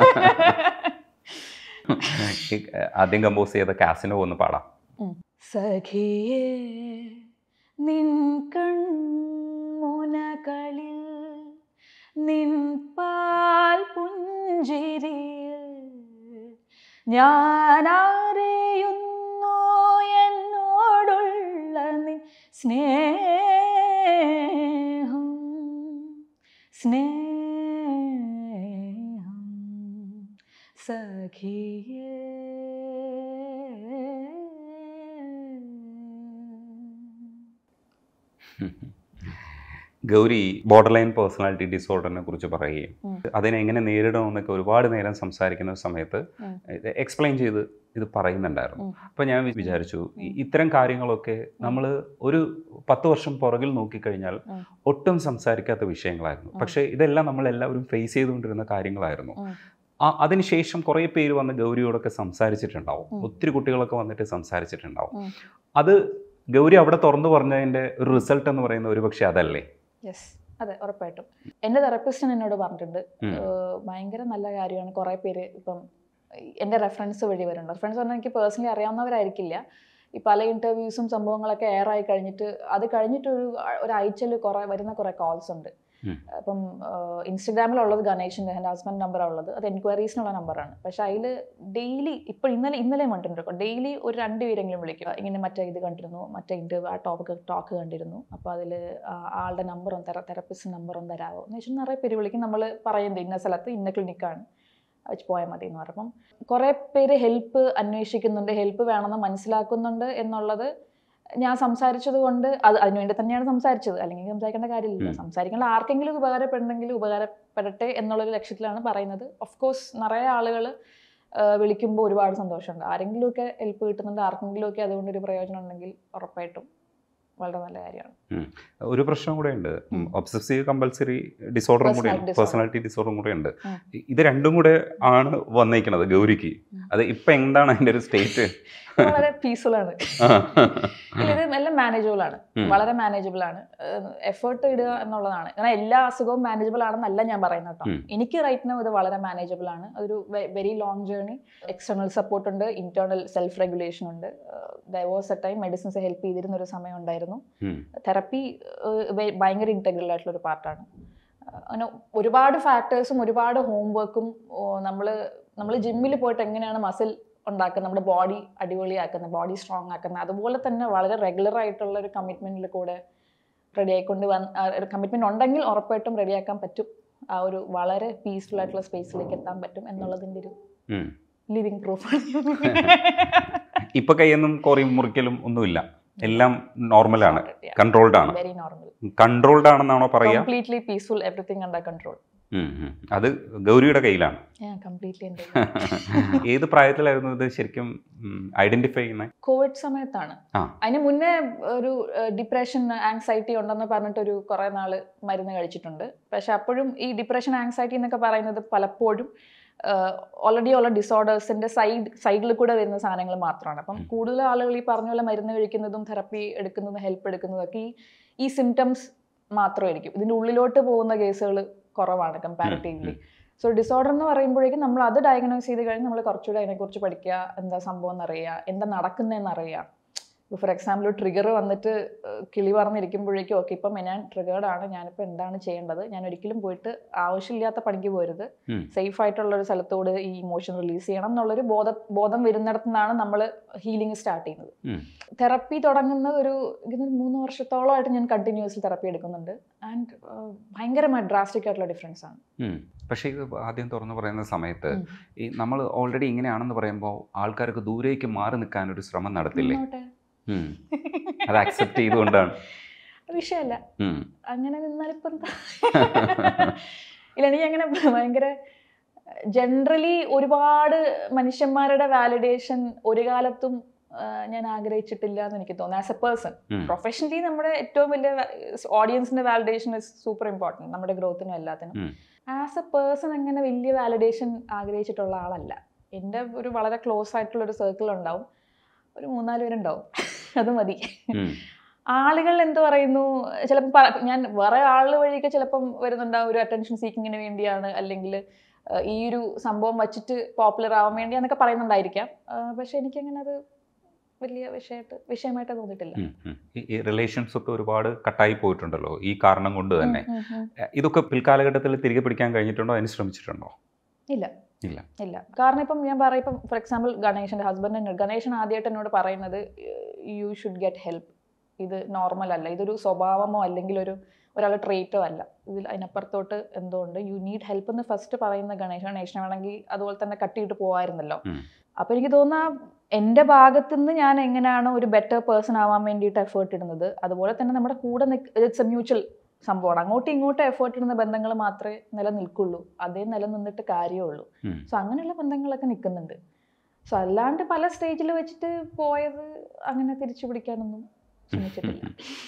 ഈ, ഏഹ്, ആദ്യം കമ്പോസ് ചെയ്ത കാസിനോ ഒന്ന് പാടാം സഖിയേ നിൻ കൺമുനകളിൽ നിൻ പാൽ പുഞ്ചിരിയിൽ ഞാൻ അറിയുന്നു എന്നോടുള്ള നിൻ സ്നേഹം സ്നേഹം സഖിയേ ഗൗരി ബോർഡർ ലൈൻ പേഴ്സണാലിറ്റി ഡിസോർഡറിനെ കുറിച്ച് പറയുകയും ഉം. അതിനെ എങ്ങനെ നേരിടണമെന്നൊക്കെ ഒരുപാട് നേരം സംസാരിക്കുന്ന സമയത്ത് ഉം. എക്സ്പ്ലെയിൻ ചെയ്ത് ഇത് പറയുന്നുണ്ടായിരുന്നു ഉം. അപ്പോൾ ഞാൻ വിചാരിച്ചു ഈ- ഇത്തരം കാര്യങ്ങളൊക്കെ നമ്മൾ ഒരു പത്ത് വർഷം പുറകിൽ നോക്കിക്കഴിഞ്ഞാൽ ഉം. ഒട്ടും സംസാരിക്കാത്ത വിഷയങ്ങളായിരുന്നു പക്ഷേ ഇതെല്ലാം നമ്മൾ എല്ലാവരും ഫേസ് ചെയ്തുകൊണ്ടിരുന്ന കാര്യങ്ങളായിരുന്നു ഉം. ആ അതിനുശേഷം കുറേ പേര് വന്ന് ഗൗരിയോടൊക്കെ സംസാരിച്ചിട്ടുണ്ടാവും ഉം. ഒത്തിരി കുട്ടികളൊക്കെ വന്നിട്ട് സംസാരിച്ചിട്ടുണ്ടാവും ഉം. അത് ഗൗരി അവിടെ തുറന്നു പറഞ്ഞതിൻ്റെ ഒരു റിസൾട്ട് എന്ന് പറയുന്ന ഒരുപക്ഷെ അതല്ലേ യെസ് അതെ ഉറപ്പായിട്ടും എൻ്റെ തെറപ്പിസ്റ്റിന് എന്നോട് പറഞ്ഞിട്ടുണ്ട് ഉം. ഏഹ് ഭയങ്കര നല്ല കാര്യമാണ് കുറേ പേര് ഇപ്പം എൻ്റെ റെഫറൻസ് വഴി വരുന്നുണ്ട് റെഫറൻസ് പറഞ്ഞാൽ എനിക്ക് പേഴ്സണലി അറിയാവുന്നവരായിരിക്കില്ല ഈ പല ഇൻ്റർവ്യൂസും സംഭവങ്ങളൊക്കെ എയർ ആയി കഴിഞ്ഞിട്ട് അത് കഴിഞ്ഞിട്ടൊരു ഒരാഴ്ചയിൽ കുറേ വരുന്ന കുറേ കോൾസ് ഉണ്ട് ഉം. അപ്പം ഇൻസ്റ്റഗ്രാമിലുള്ളത് ഗണേഷിൻ്റെ എൻ്റെ ഹസ്ബൻഡ് നമ്പറാണ് ഉള്ളത് അത് എൻക്വയറീസിനുള്ള നമ്പറാണ് പക്ഷേ അതിൽ ഡെയിലി ഇപ്പോൾ ഇന്നലെ ഇന്നലെ കണ്ടിട്ടുണ്ട് ഡെയിലി ഒരു രണ്ട് പേരെങ്കിലും വിളിക്കും ഇങ്ങനെ മറ്റേ ഇത് കണ്ടിരുന്നു മറ്റേ ഇൻ്റർവ്യൂ ആ ടോപ്പിക് ടോക്ക് കണ്ടിരുന്നു അപ്പോൾ അതിൽ ആളുടെ നമ്പർ ഒന്ന് തരാം തെറപ്പിസ്റ്റ് നമ്പർ ഒന്ന് തരാമോ എന്ന് വെച്ചാൽ നിറയെ പേര് വിളിക്കും നമ്മൾ പറയുന്നത് ഇന്ന സ്ഥലത്ത് ഇന്ന ക്ലിനിക്കാണ് വെച്ച് പോയാൽ മതി എന്ന് പറയും അപ്പം കുറേ പേര് ഹെൽപ്പ് അന്വേഷിക്കുന്നുണ്ട് ഹെൽപ്പ് വേണമെന്ന് മനസ്സിലാക്കുന്നുണ്ട് എന്നുള്ളത് ഞാൻ സംസാരിച്ചത് കൊണ്ട് അത് അതിനുവേണ്ടി തന്നെയാണ് സംസാരിച്ചത് അല്ലെങ്കിൽ സംസാരിക്കേണ്ട കാര്യമില്ല ഉം. സംസാരിക്കേണ്ട ആർക്കെങ്കിലും ഇത് ഉപകാരപ്പെടണമെങ്കിൽ ഉപകാരപ്പെടട്ടെ എന്നുള്ളൊരു ലക്ഷ്യത്തിലാണ് പറയുന്നത് ഓഫ് കോഴ്സ് നിറയെ ആളുകൾ വിളിക്കുമ്പോൾ ഒരുപാട് സന്തോഷമുണ്ട് ആരെങ്കിലുമൊക്കെ ഹെൽപ്പ് കിട്ടുന്നുണ്ട് ആർക്കെങ്കിലുമൊക്കെ അതുകൊണ്ട് ഒരു പ്രയോജനം ഉണ്ടെങ്കിൽ ഉറപ്പായിട്ടും വളരെ നല്ല കാര്യമാണ് ഒരു പ്രശ്നം കൂടെ ഉണ്ട് ഒബ്സസീവ് കമ്പൽസറി ഡിസോർഡറും കൂടെ Personality disorder. പേഴ്സണാലിറ്റി ഡിസോർഡറും കൂടെ ഉണ്ട് ഉം. ഇത് രണ്ടും കൂടെ ആണ് വന്നേക്കുന്നത് ഗൗരിക്ക് ഉം. അത് ഇപ്പൊ എന്താണ് അതിന്റെ ഒരു സ്റ്റേറ്റ് വളരെ പീസ്ഫുൾ ആണ് ഇല്ല, ഇത് എല്ലാം മാനേജബിൾ ആണ് ഉം. വളരെ മാനേജബിൾ ആണ് എഫേർട്ട് ഇടുക എന്നുള്ളതാണ് കാരണം എല്ലാ അസുഖവും മാനേജബിൾ ആണെന്നല്ല ഞാൻ പറയുന്നത് കേട്ടോ ഉം. എനിക്ക് റൈറ്റ് നോ ഇത് വളരെ മാനേജബിൾ ആണ് അതൊരു very long journey external support ഉണ്ട് ഇന്റേണൽ സെൽഫ് റെഗുലേഷൻ ഉണ്ട് there was a time medicines help ചെയ്തിരുന്ന ഒരു സമയം ഉണ്ടായിരുന്നു തെറപ്പി ഭയങ്കര ഇൻറ്റഗ്രൽ ആയിട്ടുള്ള ഒരു പാർട്ടാണ് അങ്ങനെ ഒരുപാട് ഫാക്ടേഴ്സും ഒരുപാട് ഹോംവർക്കും നമ്മൾ നമ്മൾ ജിമ്മിൽ പോയിട്ട് എങ്ങനെയാണ് മസിൽ ഉണ്ടാക്കുന്നത് നമ്മുടെ ബോഡി അടിപൊളിയാക്കുന്നത് ബോഡി സ്ട്രോങ് ആക്കുന്നത് അതുപോലെ തന്നെ വളരെ റെഗുലർ ആയിട്ടുള്ള ഒരു കമ്മിറ്റ്മെന്റിൽ കൂടെ റെഡി ആയിക്കൊണ്ട് വന്ന് കമ്മിറ്റ്മെന്റ് ഉണ്ടെങ്കിൽ ഉറപ്പായിട്ടും റെഡിയാക്കാൻ പറ്റും ആ ഒരു വളരെ പീസ്ഫുൾ ആയിട്ടുള്ള സ്പേസിലേക്ക് എത്താൻ പറ്റും എന്നുള്ളതിൻ്റെ ഒരു ലിവിങ് പ്രൂഫാണ് ഇപ്പൊ കൈയൊന്നും കുറയും മുറിക്കലും ഒന്നുമില്ല എല്ലാം നോർമലാണ് കൺട്രോൾഡ് ആണ് വെരി നോർമൽ കൺട്രോൾഡ് ആണെന്നാണോ പറയുക completely peaceful everything under control ഉം, ഉം. അത് ഗൗരിയുടെ കയ്യിലാണ് കംപ്ലീറ്റ്ലി ഉണ്ട് ഏത് പ്രായത്തിലായിരുന്നു ഇത് ശരിക്കും ഐഡന്റിഫൈ ചെയ്യുന്നത് കോവിഡ് സമയത്താണ് ആ. അതിന് മുന്നേ ഒരു ഡിപ്രഷൻ ആങ്സൈറ്റി ഉണ്ടെന്ന് പറഞ്ഞിട്ട് ഒരു കുറെ നാള് മരുന്ന് കഴിച്ചിട്ടുണ്ട് പക്ഷെ അപ്പോഴും ഈ ഡിപ്രഷൻ ആങ്സൈറ്റി എന്നൊക്കെ പറയുന്നത് പലപ്പോഴും ഓൾറെഡി ഉള്ള ഡിസോർഡേഴ്സിന്റെ സൈഡ് സൈഡിൽ കൂടെ വരുന്ന സാധനങ്ങൾ മാത്രമാണ് അപ്പം കൂടുതൽ ആളുകൾ ഈ പറഞ്ഞ പോലെ മരുന്ന് കഴിക്കുന്നതും തെറപ്പി എടുക്കുന്നതും ഹെൽപ്പ് എടുക്കുന്നതും ഒക്കെ ഈ ഈ സിംറ്റംസ് മാത്രമായിരിക്കും ഇതിന്റെ ഉള്ളിലോട്ട് പോകുന്ന കേസുകൾ കുറവാണ് കമ്പാരിറ്റീവ്ലി സോ ഡിസോർഡർ എന്ന് പറയുമ്പോഴേക്കും നമ്മൾ അത് ഡയഗ്നോസ് ചെയ്ത് കഴിഞ്ഞ് നമ്മൾ കുറച്ചുകൂടെ അതിനെക്കുറിച്ച് പഠിക്കുക എന്താ സംഭവം എന്നറിയുക എന്താ നടക്കുന്നതെന്ന് അറിയുക ഫോർ എക്സാമ്പിൾ ട്രിഗർ വന്നിട്ട് ഏഹ് കിളി പറഞ്ഞിരിക്കുമ്പോഴേക്കും ഓക്കെ ഇപ്പം ഞാൻ ട്രിഗേർഡ് ആണ് ഞാനിപ്പോൾ എന്താണ് ചെയ്യേണ്ടത് ഞാൻ ഒരിക്കലും പോയിട്ട് ആവശ്യമില്ലാത്ത പണിക്ക് പോരുത് ഉം. സേഫ് ആയിട്ടുള്ള ഒരു സ്ഥലത്തോട് ഈ ഇമോഷൻ റിലീസ് ചെയ്യണം എന്നുള്ളൊരു ബോധ ബോധം വരുന്നിടത്തു നിന്നാണ് നമ്മൾ ഹീലിംഗ് സ്റ്റാർട്ട് ചെയ്യുന്നത് ഉം. തെറപ്പി തുടങ്ങുന്നത് ഒരു ഇതിന് മൂന്ന് വർഷത്തോളമായിട്ട് ഞാൻ കണ്ടിന്യൂസ്ലി തെറപ്പി എടുക്കുന്നുണ്ട് ആൻഡ് ഭയങ്കരമായി ഡ്രാസ്റ്റിക് ആയിട്ടുള്ള ഡിഫറൻസ് ആണ് ഉം. പക്ഷേ ഇത് ആദ്യം തുറന്നു പറയുന്ന സമയത്ത് ഉം. ഈ നമ്മൾ ഓൾറെഡി ഇങ്ങനെയാണെന്ന് പറയുമ്പോൾ ആൾക്കാർക്ക് ദൂരേക്ക് മാറി നിൽക്കാൻ ഒരു ശ്രമം നടത്തില്ലേ നിന്നോട്ടെ. ഉം. അത് അക്സെപ്റ്റ് ചെയ്തുകൊണ്ടാണ് വിഷയമല്ല ഉം. അങ്ങനെ നിന്നാലിപ്പോ എന്താ ഇല്ല എനിക്ക് അങ്ങനെ ഭയങ്കര ജനറലി ഒരുപാട് മനുഷ്യന്മാരുടെ വാലിഡേഷൻ ഒരു കാലത്തും ആ, ഞാൻ ആഗ്രഹിച്ചിട്ടില്ല എന്ന് എനിക്ക് തോന്നുന്നു as a person um. Professionally നമ്മുടെ ഏറ്റവും വലിയ ഓഡിയൻസിന്റെ വാലിഡേഷൻ ഇസ് സൂപ്പർ ഇമ്പോർട്ടൻറ്റ് നമ്മുടെ ഗ്രോത്തിനും എല്ലാത്തിനും ഉം. ആസ് എ പേഴ്സൺ അങ്ങനെ വലിയ വാലിഡേഷൻ ആഗ്രഹിച്ചിട്ടുള്ള ആളല്ല എൻ്റെ ഒരു വളരെ ക്ലോസ് ആയിട്ടുള്ള ഒരു സർക്കിൾ ഉണ്ടാവും ഒരു മൂന്നാല് പേരുണ്ടാവും അത് മതി ഉം. ആളുകൾ എന്ത് പറയുന്നു ചിലപ്പോൾ ഞാൻ വേറെ ആള് വഴിയൊക്കെ ചിലപ്പം വരുന്നുണ്ടാവും ഒരു അറ്റൻഷൻ സീക്കിങ്ങിന് വേണ്ടിയാണ് അല്ലെങ്കിൽ ഈ ഒരു സംഭവം വച്ചിട്ട് പോപ്പുലർ ആവാൻ വേണ്ടിയാന്നൊക്കെ പറയുന്നുണ്ടായിരിക്കാം ആ, പക്ഷെ എനിക്കങ്ങനെ അത് വലിയ വിഷയമായിട്ട് വിഷയമായിട്ട് തോന്നിയിട്ടില്ല ഉം. ഉം. ഈ- ഈ റിലേഷൻസ് ഒക്കെ ഒരുപാട് കട്ടായി പോയിട്ടുണ്ടല്ലോ ഈ കാരണം കൊണ്ട് തന്നെ ഉം, ഉം, ഉം. എ, ഇതൊക്കെ പിൽക്കാലഘട്ടത്തിൽ തിരികെ പിടിക്കാൻ കഴിഞ്ഞിട്ടുണ്ടോ അതിന് ശ്രമിച്ചിട്ടുണ്ടോ ഇല്ല ഇല്ല ഇല്ല കാരണം ഇപ്പം ഞാൻ പറയും ഇപ്പം ഫോർ എക്സാമ്പിൾ ഗണേശൻ്റെ ഹസ്ബൻഡ് ഗണേശൻ ആദ്യമായിട്ട് എന്നോട് പറയുന്നത് യു ഷുഡ് ഗെറ്റ് ഹെൽപ്പ് ഇത് നോർമൽ അല്ല ഇതൊരു സ്വഭാവമോ അല്ലെങ്കിൽ ഒരു ഒരാളുടെ ട്രേറ്റോ അല്ല ഇതിൽ അതിനപ്പുറത്തോട്ട് എന്തോ ഉണ്ട് യു നീഡ് ഹെൽപ്പ് എന്ന് ഫസ്റ്റ് പറയുന്ന ഗണേശൻ ഗണേശനെ വേണമെങ്കിൽ അതുപോലെ തന്നെ കട്ടിയിട്ട് പോവായിരുന്നല്ലോ ഉം. അപ്പോൾ എനിക്ക് തോന്നുന്ന എൻ്റെ ഭാഗത്തു നിന്ന് ഞാൻ എങ്ങനെയാണ് ഒരു ബെറ്റർ പേഴ്സൺ ആവാൻ വേണ്ടിയിട്ട് എഫേർട്ട് ഇടുന്നത് അതുപോലെ തന്നെ നമ്മുടെ കൂടെ ഇറ്റ്സ് എ മ്യൂച്വൽ സംഭവമാണ് അങ്ങോട്ടും ഇങ്ങോട്ടും എഫേർട്ട് ഇടുന്ന ബന്ധങ്ങൾ മാത്രമേ നിലനിൽക്കുള്ളൂ അതേ നിലനിന്നിട്ട് കാര്യമുള്ളൂ ഉം. സോ അങ്ങനെയുള്ള ബന്ധങ്ങളൊക്കെ നിൽക്കുന്നുണ്ട് സോ അല്ലാണ്ട് പല സ്റ്റേജിൽ വെച്ചിട്ട് പോയത് അങ്ങനെ തിരിച്ചു പിടിക്കാനൊന്നും ശ്രമിച്ചിട്ടില്ല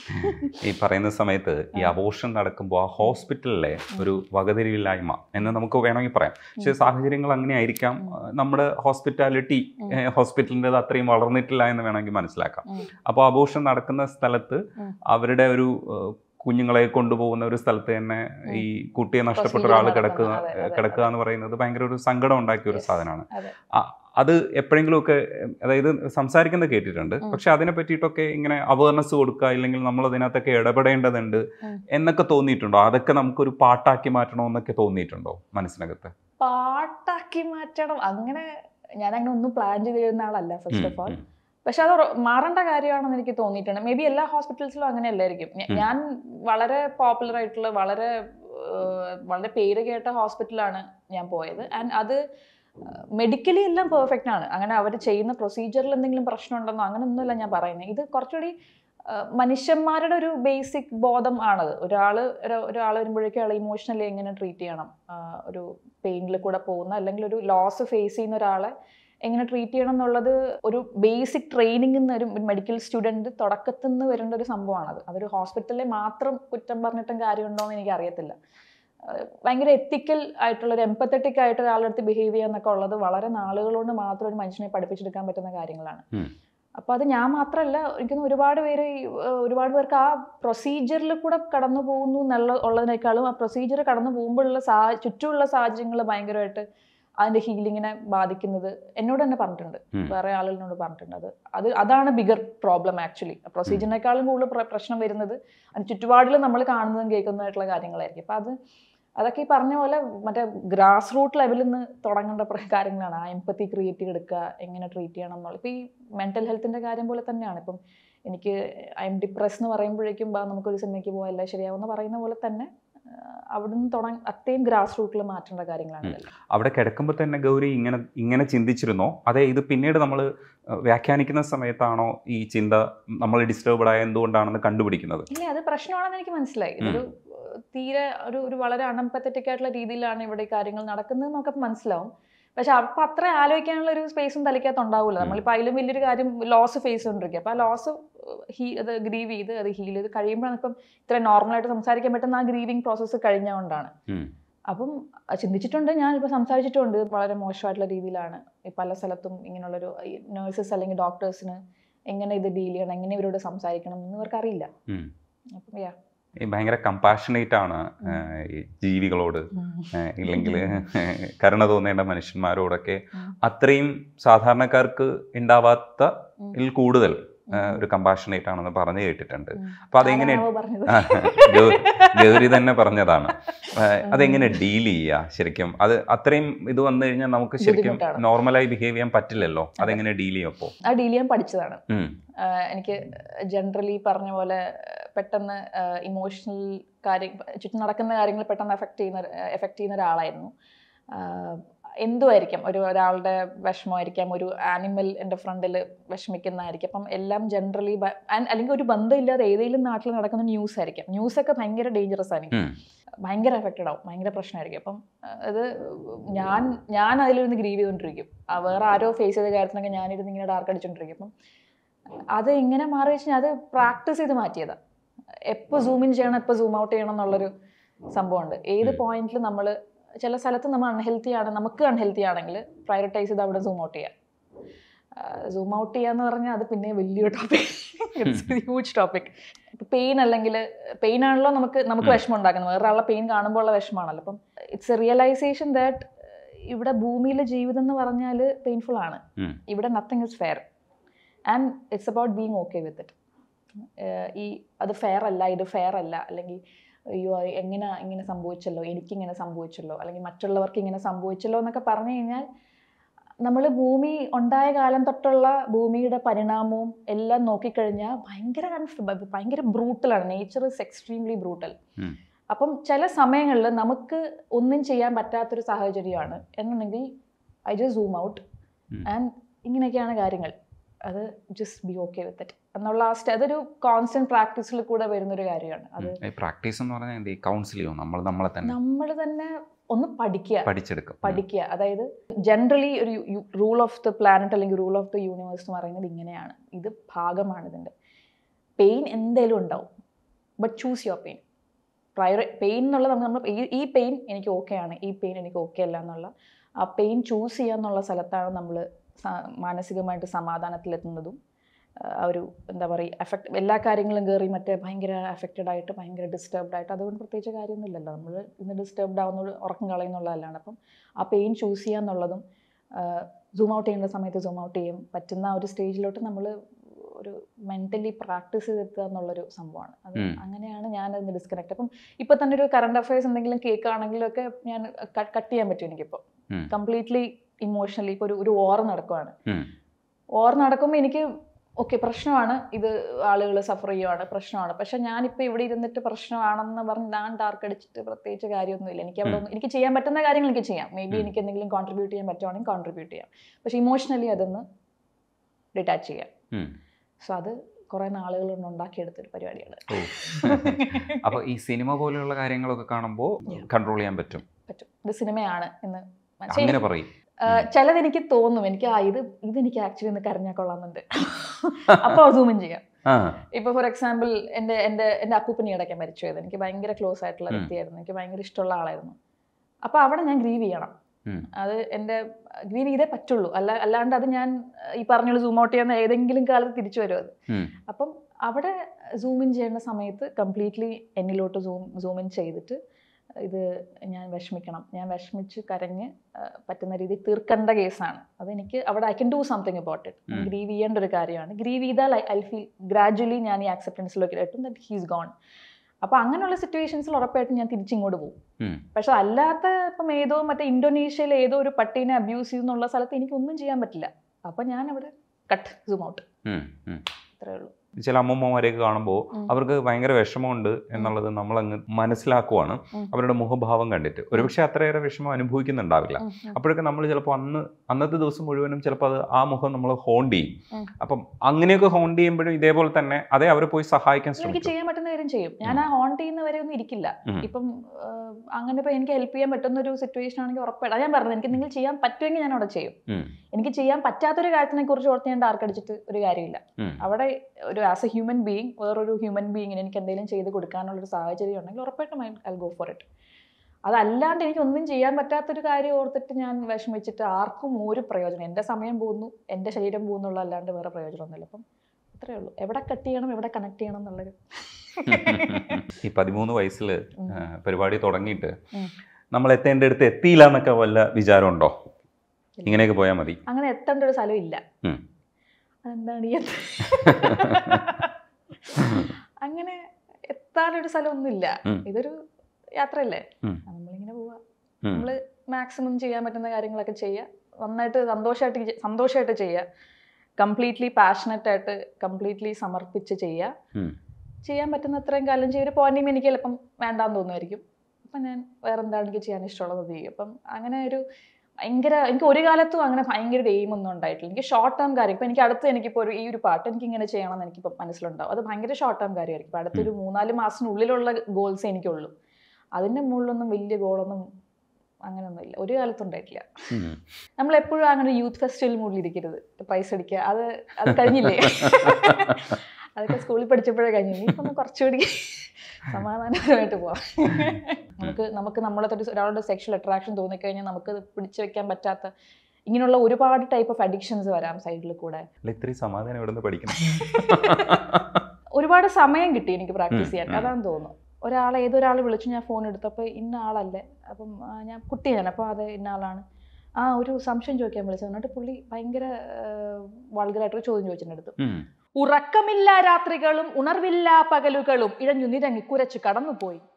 ഈ പറയുന്ന സമയത്ത് ഈ അബോഷൻ നടക്കുമ്പോൾ ആ ഹോസ്പിറ്റലിലെ ഒരു വകതിരിവില്ലായ്മ എന്ന് നമുക്ക് വേണമെങ്കിൽ പറയാം പക്ഷേ സാഹചര്യങ്ങൾ അങ്ങനെ ആയിരിക്കാം നമ്മുടെ ഹോസ്പിറ്റാലിറ്റി ഹോസ്പിറ്റലിൻ്റെത് അത്രയും വളർന്നിട്ടില്ല എന്ന് വേണമെങ്കിൽ മനസ്സിലാക്കാം ഉം. അപ്പോൾ അബോഷൻ നടക്കുന്ന സ്ഥലത്ത് ഉം. അവരുടെ ഒരു ഏഹ്, കുഞ്ഞുങ്ങളെ കൊണ്ടുപോകുന്ന ഒരു സ്ഥലത്ത് തന്നെ ഈ കുട്ടിയെ നഷ്ടപ്പെട്ട Procedure ഒരാൾ നടക്കുന്ന, കിടക്കുക അതെ, അതെ, കിടക്കുക എന്ന് പറയുന്നത് ഭയങ്കര ഒരു സങ്കടം ഉണ്ടാക്കിയ ഒരു Yes. സാധനമാണ് അതെ ആ- അത് എപ്പോഴെങ്കിലുമൊക്കെ അതായത് സംസാരിക്കുന്നത് കേട്ടിട്ടുണ്ട് ഉം. പക്ഷെ അതിനെ പറ്റിയിട്ടൊക്കെ ഇങ്ങനെ അവയർനെസ് കൊടുക്കുക ഇല്ലെങ്കിൽ നമ്മൾ അതിനകത്തൊക്കെ ഇടപെടേണ്ടതുണ്ട് ഉം. എന്നൊക്കെ തോന്നിയിട്ടുണ്ടോ അതൊക്കെ നമുക്കൊരു പാട്ടാക്കി മാറ്റണമെന്നൊക്കെ തോന്നിയിട്ടുണ്ടോ മനസ്സിനകത്ത് പാട്ടാക്കി മാറ്റണം അങ്ങനെ ഞാൻ അങ്ങനെ ഒന്നും പ്ലാൻ ചെയ്ത് എഴുതുന്ന ആളല്ല ഫസ്റ്റ് ഓഫ് ഓൾ ഉം, പക്ഷെ അത് ഉറ- മാറേണ്ട കാര്യമാണെന്ന് എനിക്ക് തോന്നിയിട്ടുണ്ട് മേ ബി എല്ലാ ഹോസ്പിറ്റൽസിലും അങ്ങനെ അല്ലായിരിക്കും ഞ- ഉം. ഞാൻ വളരെ പോപ്പുലർ ആയിട്ടുള്ള വളരെ ഏഹ്, വളരെ പേര് കേട്ട ഹോസ്പിറ്റലാണ് ഞാൻ പോയത് ആൻഡ് അത് മെഡിക്കലി എല്ലാം പെർഫെക്റ്റ് ആണ് അങ്ങനെ അവർ ചെയ്യുന്ന പ്രൊസീജിയറിൽ എന്തെങ്കിലും പ്രശ്നം ഉണ്ടെന്നോ അങ്ങനെ ഒന്നുമില്ല ഞാൻ പറയുന്നത് ഇത് കുറച്ചുകൂടി ആ, മനുഷ്യന്മാരുടെ ഒരു ബേസിക് ബോധം ആണത് ഒരാൾ ഒരാൾ വരുമ്പോഴേക്കും അയാൾ ഇമോഷണലി എങ്ങനെ ട്രീറ്റ് ചെയ്യണം ആ, ഒരു പെയിനിൽ കൂടെ പോകുന്ന അല്ലെങ്കിൽ ഒരു ലോസ് ഫേസ് ചെയ്യുന്ന ഒരാളെ എങ്ങനെ ട്രീറ്റ് ചെയ്യണം എന്നുള്ളത് ഒരു ബേസിക് ട്രെയിനിങ് നിന്ന് ഒരു മെഡിക്കൽ സ്റ്റുഡൻറ്റ് തുടക്കത്തിൽ നിന്ന് വരേണ്ട ഒരു സംഭവമാണത് അതൊരു ഹോസ്പിറ്റലിൽ മാത്രം കുറ്റം പറഞ്ഞിട്ടും കാര്യമുണ്ടോ എന്ന് എനിക്ക് അറിയത്തില്ല ആഹ് ഭയങ്കര എത്തിക്കൽ ആയിട്ടുള്ള ഒരു എമ്പത്തറ്റിക് ആയിട്ട് ഒരാളുടെ അടുത്ത് ബിഹേവ് ചെയ്യാന്നൊക്കെ ഉള്ളത് വളരെ നാളുകളോണ്ട് മാത്രം ഒരു മനുഷ്യനെ പഠിപ്പിച്ചെടുക്കാൻ പറ്റുന്ന കാര്യങ്ങളാണ് ഉം. അപ്പോൾ അത് ഞാൻ മാത്രമല്ല എനിക്കൊന്ന് ഒരുപാട് പേര് ഈ, ആഹ് ഒരുപാട് പേർക്ക് ആ പ്രൊസീജിയറിൽ കൂടെ കടന്നു പോകുന്നു എന്നുള്ള ഉള്ളതിനേക്കാളും ആ പ്രൊസീജിയർ കടന്നു പോകുമ്പോഴുള്ള സാ ചുറ്റുമുള്ള സാഹചര്യങ്ങൾ ഭയങ്കരമായിട്ട് അതിന്റെ ഹീലിങ്ങിനെ ബാധിക്കുന്നത് എന്നോട് തന്നെ പറഞ്ഞിട്ടുണ്ട് ഉം. വേറെ ആളുകളോട് പറഞ്ഞിട്ടുണ്ട് അത് അത് അതാണ് ബിഗർ പ്രോബ്ലം ആക്ച്വലി പ്രൊസീജിയറിനേക്കാളും കൂടുതൽ പ്ര- പ്രശ്നം വരുന്നത് അതിന് ചുറ്റുപാടിൽ നമ്മൾ കാണുന്നതും കേൾക്കുന്നതായിട്ടുള്ള കാര്യങ്ങളായിരിക്കും അപ്പം അത് അതൊക്കെ ഈ പറഞ്ഞ പോലെ മറ്റേ ഗ്രാസ് റൂട്ട് ലെവലിൽ നിന്ന് തുടങ്ങേണ്ട പ്ര- കാര്യങ്ങളാണ് ആ എമ്പത്തി ക്രിയേറ്റ് ചെയ്തെടുക്കുക എങ്ങനെ ട്രീറ്റ് ചെയ്യണം എന്നുള്ള ഇപ്പം ഈ മെൻ്റൽ ഹെൽത്തിൻ്റെ കാര്യം പോലെ തന്നെയാണ് ഇപ്പം എനിക്ക് ഐ എം ഡിപ്രസ് എന്ന് പറയുമ്പോഴേക്കും ബാ നമുക്കൊരു സിനിമയ്ക്ക് പോകാം എല്ലാം ശരിയാവുമെന്ന് പറയുന്ന പോലെ തന്നെ ആ, അവിടുന്ന് തുടങ്ങി അത്രയും ഗ്രാസ് റൂട്ടിൽ മാറ്റേണ്ട കാര്യങ്ങളാണ് ഇതെല്ലാം അവിടെ കിടക്കുമ്പോൾ തന്നെ ഗൗരി ഇങ്ങനെ ഇങ്ങനെ ചിന്തിച്ചിരുന്നോ അതെ ഇത് പിന്നീട് നമ്മൾ വ്യാഖ്യാനിക്കുന്ന സമയത്താണോ ഈ ചിന്ത നമ്മൾ ഡിസ്റ്റർബ്ഡ് ആയ എന്തുകൊണ്ടാണെന്ന് കണ്ടുപിടിക്കുന്നത് ഇല്ല അത് പ്രശ്നമാണെന്ന് എനിക്ക് മനസ്സിലായി ഇതൊരു ഏഹ്, തീരെ ഒരു ഒരു വളരെ അണംപത്തറ്റിക് ആയിട്ടുള്ള രീതിയിലാണ് ഇവിടെ ഈ കാര്യങ്ങൾ നടക്കുന്നത് എന്നൊക്കെ മനസ്സിലാവും പക്ഷെ അപ്പൊ അത്ര ആലോചിക്കാനുള്ള ഒരു സ്പേസും തലയ്ക്കകത്ത് ഉണ്ടാവില്ല നമ്മളിപ്പോൾ അതിലും വലിയൊരു കാര്യം ലോസ് ഫേസ് കൊണ്ടിരിക്കുക അപ്പോൾ ആ ലോസ് ഹീ അത് ഗ്രീവ് ചെയ്ത് അത് ഹീൽ ചെയ്ത് കഴിയുമ്പോഴാണ് ഇപ്പം ഇത്ര നോർമലായിട്ട് സംസാരിക്കാൻ പറ്റുന്ന ആ ഗ്രീവിങ് പ്രോസസ്സ് കഴിഞ്ഞുകൊണ്ടാണ് ഉം. അപ്പം അത് ചിന്തിച്ചിട്ടുണ്ട് ഞാൻ ഇപ്പോൾ സംസാരിച്ചിട്ടുണ്ട് വളരെ മോശമായിട്ടുള്ള രീതിയിലാണ് ഈ പല സ്ഥലത്തും ഇങ്ങനെയുള്ളൊരു നേഴ്സസ് അല്ലെങ്കിൽ ഡോക്ടേഴ്സിന് എങ്ങനെ ഇത് ഡീൽ ചെയ്യണം എങ്ങനെ ഇവരോട് സംസാരിക്കണം എന്ന് ഇവർക്ക് അറിയില്ല ഉം. അപ്പം യാ ഈ ഭയങ്കര കമ്പാഷനേറ്റ് ആണ് ഉം. ഏഹ്, ഈ ജീവികളോട് ഇല്ലെങ്കിൽ കരുണ തോന്നേണ്ട മനുഷ്യന്മാരോടൊക്കെ ഉം. അത്രയും സാധാരണക്കാർക്ക് ഉണ്ടാവാത്ത ഉം. ഇതിൽ കൂടുതൽ ഏഹ്, ഒരു കമ്പാഷനേറ്റ് ആണെന്ന് പറഞ്ഞു കേട്ടിട്ടുണ്ട് ഉം. അപ്പൊ അതെങ്ങനെ ആരാണാവോ പറഞ്ഞത് ആ, ഗൗ- ഗൗരി തന്നെ പറഞ്ഞതാണ് ഏഹ്, അതെങ്ങനെ ഡീൽ ചെയ്യുക ശരിക്കും അത് അത്രയും ഇത് വന്നു കഴിഞ്ഞാൽ നമുക്ക് ശരിക്കും ബുദ്ധിമുട്ടാണ്. നോർമലായി ബിഹേവ് ചെയ്യാൻ പറ്റില്ലല്ലോ അതെങ്ങനെ ഡീൽ ചെയ്യും അപ്പോൾ ആ ഡീൽ ചെയ്യാൻ പഠിച്ചതാണ് ഉം. ആഹ് എനിക്ക് ജനറലി പറഞ്ഞ പോലെ ആഹ് പെട്ടെന്ന് ഇമോഷണൽ കാര്യം ചുറ്റും നടക്കുന്ന കാര്യങ്ങൾ പെട്ടെന്ന് എഫക്ട് ചെയ്യുന്ന എഫക്ട് ചെയ്യുന്ന ഒരാളായിരുന്നു ആഹ് എന്തുമായിരിക്കാം ഒരു ഒരാളുടെ വിഷമമായിരിക്കാം ഒരു ആനിമൽ എൻ്റെ ഫ്രണ്ടിൽ വിഷമിക്കുന്നതായിരിക്കും അപ്പം എല്ലാം ജനറലി അല്ലെങ്കിൽ ഒരു ബന്ധമില്ലാതെ ഏതെങ്കിലും നാട്ടിൽ നടക്കുന്ന ന്യൂസ് ആയിരിക്കും ന്യൂസൊക്കെ ഭയങ്കര ഡേഞ്ചറസ് ആയിരിക്കും ഉം. ഭയങ്കര എഫക്റ്റഡ് ആവും ഭയങ്കര പ്രശ്നമായിരിക്കും അപ്പം അഹ് അത് ഞാൻ ഞാൻ അതിലിരുന്ന് ഗ്രീവ് ചെയ്തുകൊണ്ടിരിക്കും ആ വേറെ ആരോ ഫേസ് ചെയ്ത കാര്യത്തിനൊക്കെ ഞാനിരുന്ന് ഇങ്ങനെ ഡാർക്ക് അടിച്ചുകൊണ്ടിരിക്കും അപ്പം അത് എങ്ങനെ മാറി വെച്ചാൽ അത് പ്രാക്ടീസ് ചെയ്ത് മാറ്റിയതാ എപ്പോൾ സൂം ഇൻ ചെയ്യണം എപ്പോൾ സൂം ഔട്ട് ചെയ്യണം എന്നുള്ളൊരു സംഭവമുണ്ട് ഏത് ഉം. പോയിന്റിൽ നമ്മൾ ചില സ്ഥലത്ത് നമ്മൾ അൺഹെൽത്തി ആണ് നമുക്ക് അൺഹെൽത്തി ആണെങ്കിൽ പ്രയോറിറ്റൈസ് ചെയ്ത് അവിടെ സൂം ഔട്ട് ചെയ്യാം സൂം ഔട്ട് ചെയ്യാന്ന് പറഞ്ഞാൽ അത് പിന്നെ വലിയൊരു topic it's huge topic pain അല്ലെങ്കിൽ പെയിൻ ആണല്ലോ നമുക്ക് നമുക്ക് ഉം. വിഷമം ഉണ്ടാക്കുന്നത് വേറൊരാളെ പെയിൻ കാണുമ്പോൾ ഉള്ള വിഷമമാണല്ലോ അപ്പം ഇറ്റ്സ് എ റിയലൈസേഷൻ ദാറ്റ് ഇവിടെ ഭൂമിയിലെ ജീവിതം എന്ന് പറഞ്ഞാൽ പെയിൻഫുൾ ആണ് ഉം. ഇവിടെ nothing is fair and it's about being okay with it ഈ അത് ഫെയർ അല്ല ഇത് ഫെയർ അല്ല അല്ലെങ്കിൽ അയ്യോ എങ്ങനെ ഇങ്ങനെ സംഭവിച്ചല്ലോ എനിക്കിങ്ങനെ സംഭവിച്ചല്ലോ അല്ലെങ്കിൽ മറ്റുള്ളവർക്ക് ഇങ്ങനെ സംഭവിച്ചല്ലോ എന്നൊക്കെ പറഞ്ഞു കഴിഞ്ഞാൽ നമ്മൾ ഭൂമി ഉണ്ടായ കാലം തൊട്ടുള്ള ഭൂമിയുടെ പരിണാമവും എല്ലാം നോക്കിക്കഴിഞ്ഞാൽ ഭയങ്കര കൺഫ് ഭയങ്കര ബ്രൂട്ടലാണ് നേച്ചർ ഇസ് എക്സ്ട്രീംലി ബ്രൂട്ടൽ ഉം. അപ്പം ചില സമയങ്ങളിൽ നമുക്ക് ഒന്നും ചെയ്യാൻ പറ്റാത്തൊരു സാഹചര്യമാണ് എന്നുണ്ടെങ്കിൽ I just zoom out um. And ഇങ്ങനെയൊക്കെയാണ് കാര്യങ്ങൾ അത് just be okay with it എന്നുള്ള ആ സ്റ്റെ- അതൊരു കോൺസ്റ്റന്റ് പ്രാക്ടീസിൽ കൂടെ വരുന്നൊരു കാര്യമാണ് അത് ഉം. ഈ പ്രാക്ടീസ് എന്ന് പറഞ്ഞാൽ എന്ത് കൗൺസിൽ ചെയ്യും നമ്മൾ നമ്മളെ തന്നെ നമ്മൾ തന്നെ ഒന്ന് പഠിക്കുക പഠിച്ചെടുക്കും ഉം. പഠിക്കുക അതായത് ജനറലി ഒരു റൂൾ ഓഫ് ദ പ്ലാനറ്റ് അല്ലെങ്കിൽ റൂൾ ഓഫ് ദ യൂണിവേഴ്സ് എന്ന് പറയുന്നത് ഇങ്ങനെയാണ് ഇത് ഭാഗമാണ് ഇതിൻ്റെ പെയിൻ എന്തായാലും ഉണ്ടാവും but choose your pain priority pain എന്നുള്ളത് നമ്മൾ നമ്മൾ ഈ ഈ പെയിൻ എനിക്ക് ഓക്കെ ആണ് ഈ പെയിൻ എനിക്ക് ഓക്കെ അല്ല എന്നുള്ള ആ പെയിൻ ചൂസ് ചെയ്യുക എന്നുള്ള സ്ഥലത്താണ് നമ്മൾ മാനസികമായിട്ട് സമാധാനത്തിലെത്തുന്നതും ആ ഒരു എന്താ പറയുക എഫക്ട് എല്ലാ കാര്യങ്ങളും കയറി മറ്റേ ഭയങ്കര അഫക്റ്റഡ് ആയിട്ട് ഭയങ്കര ഡിസ്റ്റർബ്ഡ് ആയിട്ട് അതുകൊണ്ട് പ്രത്യേകിച്ച് കാര്യമൊന്നുമില്ലല്ലോ നമ്മൾ ഇന്ന് ഡിസ്റ്റർബ്ഡ് ആവുന്നത് ഉറക്കം കളയുന്നുള്ളതല്ലാണ് അപ്പം ആ പെയിൻ ചൂസ് ചെയ്യുക എന്നുള്ളതും സൂം ഔട്ട് ചെയ്യേണ്ട സമയത്ത് സൂം ഔട്ട് ചെയ്യും പറ്റുന്ന ആ ഒരു സ്റ്റേജിലോട്ട് നമ്മൾ ഒരു മെൻ്റലി പ്രാക്ടീസ് ചെയ്തെത്തുക എന്നുള്ളൊരു സംഭവമാണ് അത് ഉം. അങ്ങനെയാണ് ഞാൻ അതിന് ഡിസ്കണക്ട് അപ്പം ഇപ്പം തന്നെ ഒരു കറണ്ട് അഫയേഴ്സ് എന്തെങ്കിലും കേൾക്കുകയാണെങ്കിലും ഒക്കെ ഞാൻ കട്ട് ചെയ്യാൻ പറ്റും എനിക്കിപ്പോൾ ഉം. കംപ്ലീറ്റ്ലി ഇമോഷണലി ഇപ്പോൾ ഒരു ഒരു ഓർ നടക്കുവാണ് ഉം. ഓർ നടക്കുമ്പോൾ എനിക്ക് ഓക്കെ പ്രശ്നമാണ് ഇത് ആളുകൾ സഫർ ചെയ്യുവാണ് പ്രശ്നമാണ് പക്ഷെ ഞാനിപ്പോൾ ഇവിടെ ഇരുന്നിട്ട് പ്രശ്നമാണെന്ന് പറഞ്ഞ് ഞാൻ ഡാർക്ക് അടിച്ചിട്ട് പ്രത്യേകിച്ച് കാര്യമൊന്നുമില്ല എനിക്ക് അവിടെ ഒന്നും എനിക്ക് ചെയ്യാൻ പറ്റുന്ന കാര്യങ്ങൾ എനിക്ക് ചെയ്യാം മേ ബി ഉം. എനിക്ക് എന്തെങ്കിലും കോൺട്രിബ്യൂട്ട് ചെയ്യാൻ പറ്റുവാണെങ്കിൽ കോൺട്രിബ്യൂട്ട് ചെയ്യാം പക്ഷെ ഇമോഷണലി അതൊന്ന് ഡിറ്റാച്ച് ചെയ്യാം ഉം. സോ അത് കുറേ നാളുകൾ കൊണ്ട് ഉണ്ടാക്കിയെടുത്തൊരു പരിപാടിയാണ് ഓ അപ്പോൾ ഈ സിനിമ പോലെയുള്ള കാര്യങ്ങളൊക്കെ കാണുമ്പോൾ Yeah. കൺട്രോൾ ചെയ്യാൻ പറ്റും പറ്റും ഇത് സിനിമയാണ് എന്ന് അങ്ങനെ ശരി- പറയും ആ, ചിലത് എനിക്ക് തോന്നും എനിക്ക് ആ ഇത് ഇതെനിക്ക് ആക്ച്വലി ഒന്ന് കരഞ്ഞാൽ കൊള്ളാമെന്നുണ്ട് അപ്പോൾ സൂമിൻ ചെയ്യാം ആ ഇപ്പൊ ഫോർ എക്സാമ്പിൾ എൻ്റെ എൻ്റെ എൻ്റെ അപ്പൂപ്പനി ഇടയ്ക്ക് മരിച്ചു പോയത് എനിക്ക് ഭയങ്കര ക്ലോസ് ആയിട്ടുള്ള ഉം. വ്യക്തിയായിരുന്നു എനിക്ക് ഭയങ്കര ഇഷ്ടമുള്ള ആളായിരുന്നു അപ്പൊ അവിടെ ഞാൻ ഗ്രീവ് ചെയ്യണം ഉം. അത് എൻ്റെ ഗ്രീവ് ചെയ്തേ പറ്റുള്ളൂ അല്ല അല്ലാണ്ട് അത് ഞാൻ ഈ പറഞ്ഞ സൂം ഔട്ട് ചെയ്യുന്ന ഏതെങ്കിലും കാലത്ത് തിരിച്ചു വരും അത് ഉം. അപ്പം അവിടെ സൂം ഇൻ ചെയ്യേണ്ട സമയത്ത് കംപ്ലീറ്റ്ലി എന്നിലോട്ട് സൂം സൂം ഇൻ ചെയ്തിട്ട് ഇത് ഞാൻ വിഷമിക്കണം ഞാൻ വിഷമിച്ച് കരഞ്ഞ് ആ, പറ്റുന്ന രീതിയിൽ തീർക്കേണ്ട കേസാണ് അതെനിക്ക് അവിടെ I can do something about it um. Grieve ചെയ്യേണ്ട ഒരു കാര്യമാണ് ഗ്രീവ് ചെയ്താൽ ഐ ഫീൽ ഗ്രാജുവലി ഞാൻ ഈ ആക്സെപ്റ്റൻസിലേക്ക് എത്തും ദറ്റ് ഹീസ് ഗോൺ അപ്പോൾ അങ്ങനെയുള്ള സിറ്റുവേഷൻസിൽ ഉറപ്പായിട്ടും ഞാൻ തിരിച്ചിങ്ങോട്ട് പോകും ഉം. പക്ഷെ അല്ലാത്ത ഇപ്പം ഏതോ മറ്റേ ഇന്തോനേഷ്യയിൽ ഏതോ ഒരു പട്ടീനെ അബ്യൂസ് ചെയ്യുന്നുള്ള സ്ഥലത്ത് എനിക്കൊന്നും ചെയ്യാൻ പറ്റില്ല അപ്പം ഞാൻ അവിടെ കട്ട് സൂം ഔട്ട് ഉം. ഉം. അത്രേ ഉള്ളൂ ചില അമ്മൂമ്മമാരെയൊക്കെ കാണുമ്പോൾ ഉം. അവർക്ക് ഭയങ്കര വിഷമമുണ്ട് എന്നുള്ളത് നമ്മൾ അങ്ങ് മനസ്സിലാക്കുവാണ് ഉം. അവരുടെ മുഖഭാവം കണ്ടിട്ട് ഒരുപക്ഷെ അത്രയേറെ വിഷമം അനുഭവിക്കുന്നുണ്ടാവില്ല ഉം, ഉം. അപ്പോഴൊക്കെ നമ്മൾ ചിലപ്പോൾ അന്ന് അന്നത്തെ ദിവസം മുഴുവനും ചിലപ്പോൾ അത് ആ മുഖം നമ്മൾ ഹോണ്ട് ചെയ്യും ഉം. അപ്പം അങ്ങനെയൊക്കെ ഹോണ്ട് ചെയ്യുമ്പോഴും ഇതേപോലെ തന്നെ അതേ അവരെ പോയി സഹായിക്കാൻ എനിക്ക് ശ്രമിക്കും ചെയ്യാൻ പറ്റുന്ന കാര്യം ചെയ്യും ഞാൻ ആ ഹോൺ ചെയ്യുന്നവരെ ഒന്നും ഇരിക്കില്ല ഉം. ഇപ്പം ആ, അങ്ങനെ ഇപ്പം എനിക്ക് ഹെൽപ്പ് ചെയ്യാൻ പറ്റുന്ന ഒരു സിറ്റുവേഷൻ ആണെങ്കിൽ ഉറപ്പായിട്ട് അത് ഞാൻ പറഞ്ഞത് എനിക്ക് നിങ്ങൾ ചെയ്യാൻ പറ്റുമെങ്കിൽ ഞാൻ അവിടെ ചെയ്യും ഉം. എനിക്ക് ചെയ്യാൻ പറ്റാത്തൊരു കാര്യത്തിനെ കുറിച്ച് ഓർത്ത് ഞാൻ ആർക്കടിച്ചിട്ട് ഒരു കാര്യമില്ല ഉം. അവിടെ ഒരു ആസ് എ ഹ്യൂമൻ ബീയിങ് വേറൊരു ഹ്യൂമൻ ബീയിങ്ങിന് എനിക്ക് എന്തെങ്കിലും ചെയ്ത് കൊടുക്കാനുള്ള ഒരു സാഹചര്യം ഉണ്ടെങ്കിൽ ഉറപ്പായിട്ടും ഐ ഗോ ഫോർ ഇറ്റ് അതല്ലാണ്ട് എനിക്ക് ഒന്നും ചെയ്യാൻ പറ്റാത്തൊരു കാര്യം ഓർത്തിട്ട് ഞാൻ വിഷമിച്ചിട്ട് ആർക്കും ഒരു പ്രയോജനം എൻ്റെ സമയം പോകുന്നു എൻ്റെ ശരീരം പോകുന്നുള്ള അല്ലാണ്ട് വേറെ പ്രയോജനമൊന്നുമില്ല അപ്പം അത്രേ ഉള്ളൂ എവിടെ കട്ട് ചെയ്യണം എവിടെ കണക്ട് ചെയ്യണം എന്നുള്ളൊരു ഈ പതിമൂന്ന് വയസ്സിൽ ഉം. പരിപാടി തുടങ്ങിയിട്ട് ഉം. നമ്മൾ എത്തേണ്ട അടുത്ത് എത്തിയില്ല എന്നൊക്കെ വല്ല വിചാരമുണ്ടോ ഇങ്ങനെയൊക്കെ പോയാൽ മതി അങ്ങനെ എത്തേണ്ട ഒരു സ്ഥലം ഇല്ല ഉം. അതെന്താണ് ഈ എത്ത- അങ്ങനെ എത്താനൊരു സ്ഥലമൊന്നുമില്ല ഉം. ഇതൊരു യാത്രയല്ലേ ഉം. നമ്മളിങ്ങനെ പോവാ ഉം. നമ്മള് മാക്സിമം ചെയ്യാൻ പറ്റുന്ന കാര്യങ്ങളൊക്കെ ചെയ്യുക നന്നായിട്ട് സന്തോഷമായിട്ട് ചെയ്യ- സന്തോഷമായിട്ട് ചെയ്യുക കംപ്ലീറ്റ്ലി പാഷനറ്റ് ആയിട്ട് കംപ്ലീറ്റ്ലി സമർപ്പിച്ച് ചെയ്യുക ഉം. ചെയ്യാൻ പറ്റുന്ന അത്രയും കാലം ചെയ്യും ഒരു പോയിന്റിൽ എനിക്ക് ചിലപ്പം വേണ്ടാന്ന് തോന്നുമായിരിക്കും അപ്പം ഞാൻ വേറെ എന്താണ് എനിക്ക് ചെയ്യാൻ ഇഷ്ടമുള്ളത് ചെയ്യും അപ്പം അങ്ങനെ ഒരു ഭയങ്കര എനിക്ക് ഒരു കാലത്തും അങ്ങനെ ഭയങ്കര ഒരു aim ഒന്നും ഉണ്ടായിട്ടില്ല എനിക്ക് ഷോർട്ട് ടേം കാര്യം ഇപ്പം എനിക്ക് അടുത്ത് എനിക്കിപ്പോൾ ഒരു ഈ ഒരു പാട്ട് എനിക്ക് ഇങ്ങനെ ചെയ്യണം എന്ന് എനിക്കിപ്പോൾ മനസ്സിലുണ്ടാവും അത് ഭയങ്കര ഷോർട്ട് ടേം കാര്യമായിരിക്കും ഇപ്പം അടുത്തൊരു മൂന്നാല് മാസത്തിനുള്ളിലുള്ള ഗോൾസേ എനിക്കുള്ളൂ അതിൻ്റെ മുകളിലൊന്നും വലിയ ഗോളൊന്നും അങ്ങനെയൊന്നും ഇല്ല ഒരു കാലത്തും ഉണ്ടായിട്ടില്ല ഉം. നമ്മൾ എപ്പോഴും അങ്ങനെ യൂത്ത് ഫെസ്റ്റിവൽ മൂഡിൽ ഇരിക്കരുത് പ്രൈസ് അടിക്കുക അത് അത് കഴിഞ്ഞില്ലേ അതൊക്കെ സ്കൂളിൽ പഠിച്ചപ്പോഴേ കഴിഞ്ഞു ഇനിയിപ്പം ഒന്ന് കുറച്ചുകൂടി സമാധാനപരമായിട്ട് പോവാം നമുക്ക് നമുക്ക് നമ്മളെ തൊട്ട് ഒരാളുടെ സെക്ഷൽ അട്രാക്ഷൻ തോന്നിക്കഴിഞ്ഞാൽ നമുക്ക് പിടിച്ചു വെക്കാൻ പറ്റാത്ത ഇങ്ങനെയുള്ള ഒരുപാട് ടൈപ്പ് ഓഫ് അഡിക്ഷൻസ് വരാം സൈഡിൽ കൂടെ അല്ല ഇത്രയും സമാധാനം ഇവിടെ നിന്ന് പഠിക്കണം ഒരുപാട് സമയം കിട്ടി എനിക്ക് പ്രാക്ടീസ് ഉം, ചെയ്യാൻ ഉം. അതാന്ന് തോന്നുന്നു ഒരാളെ ഏതൊരാൾ വിളിച്ചു ഞാൻ ഫോൺ എടുത്തപ്പോൾ ഇന്ന ആളല്ലേ അപ്പം ആ, ഞാൻ കുട്ടിയാണ് അപ്പോൾ അത് ഇന്ന ആളാണ് ആ ഒരു സംശയം ചോദിക്കാൻ വിളിച്ചത് എന്നിട്ട് പുള്ളി ഭയങ്കര വൾഗറായിട്ടൊരു ചോദ്യം ചോദിച്ചിട്ടുണ്ട് അടുത്ത് ഉം. ഉറക്കമില്ല രാത്രികളും ഉണർവില്ല പകലുകളും ഇഴഞ്ഞു നിരങ്ങി കുരച്ചു കടന്നുപോയി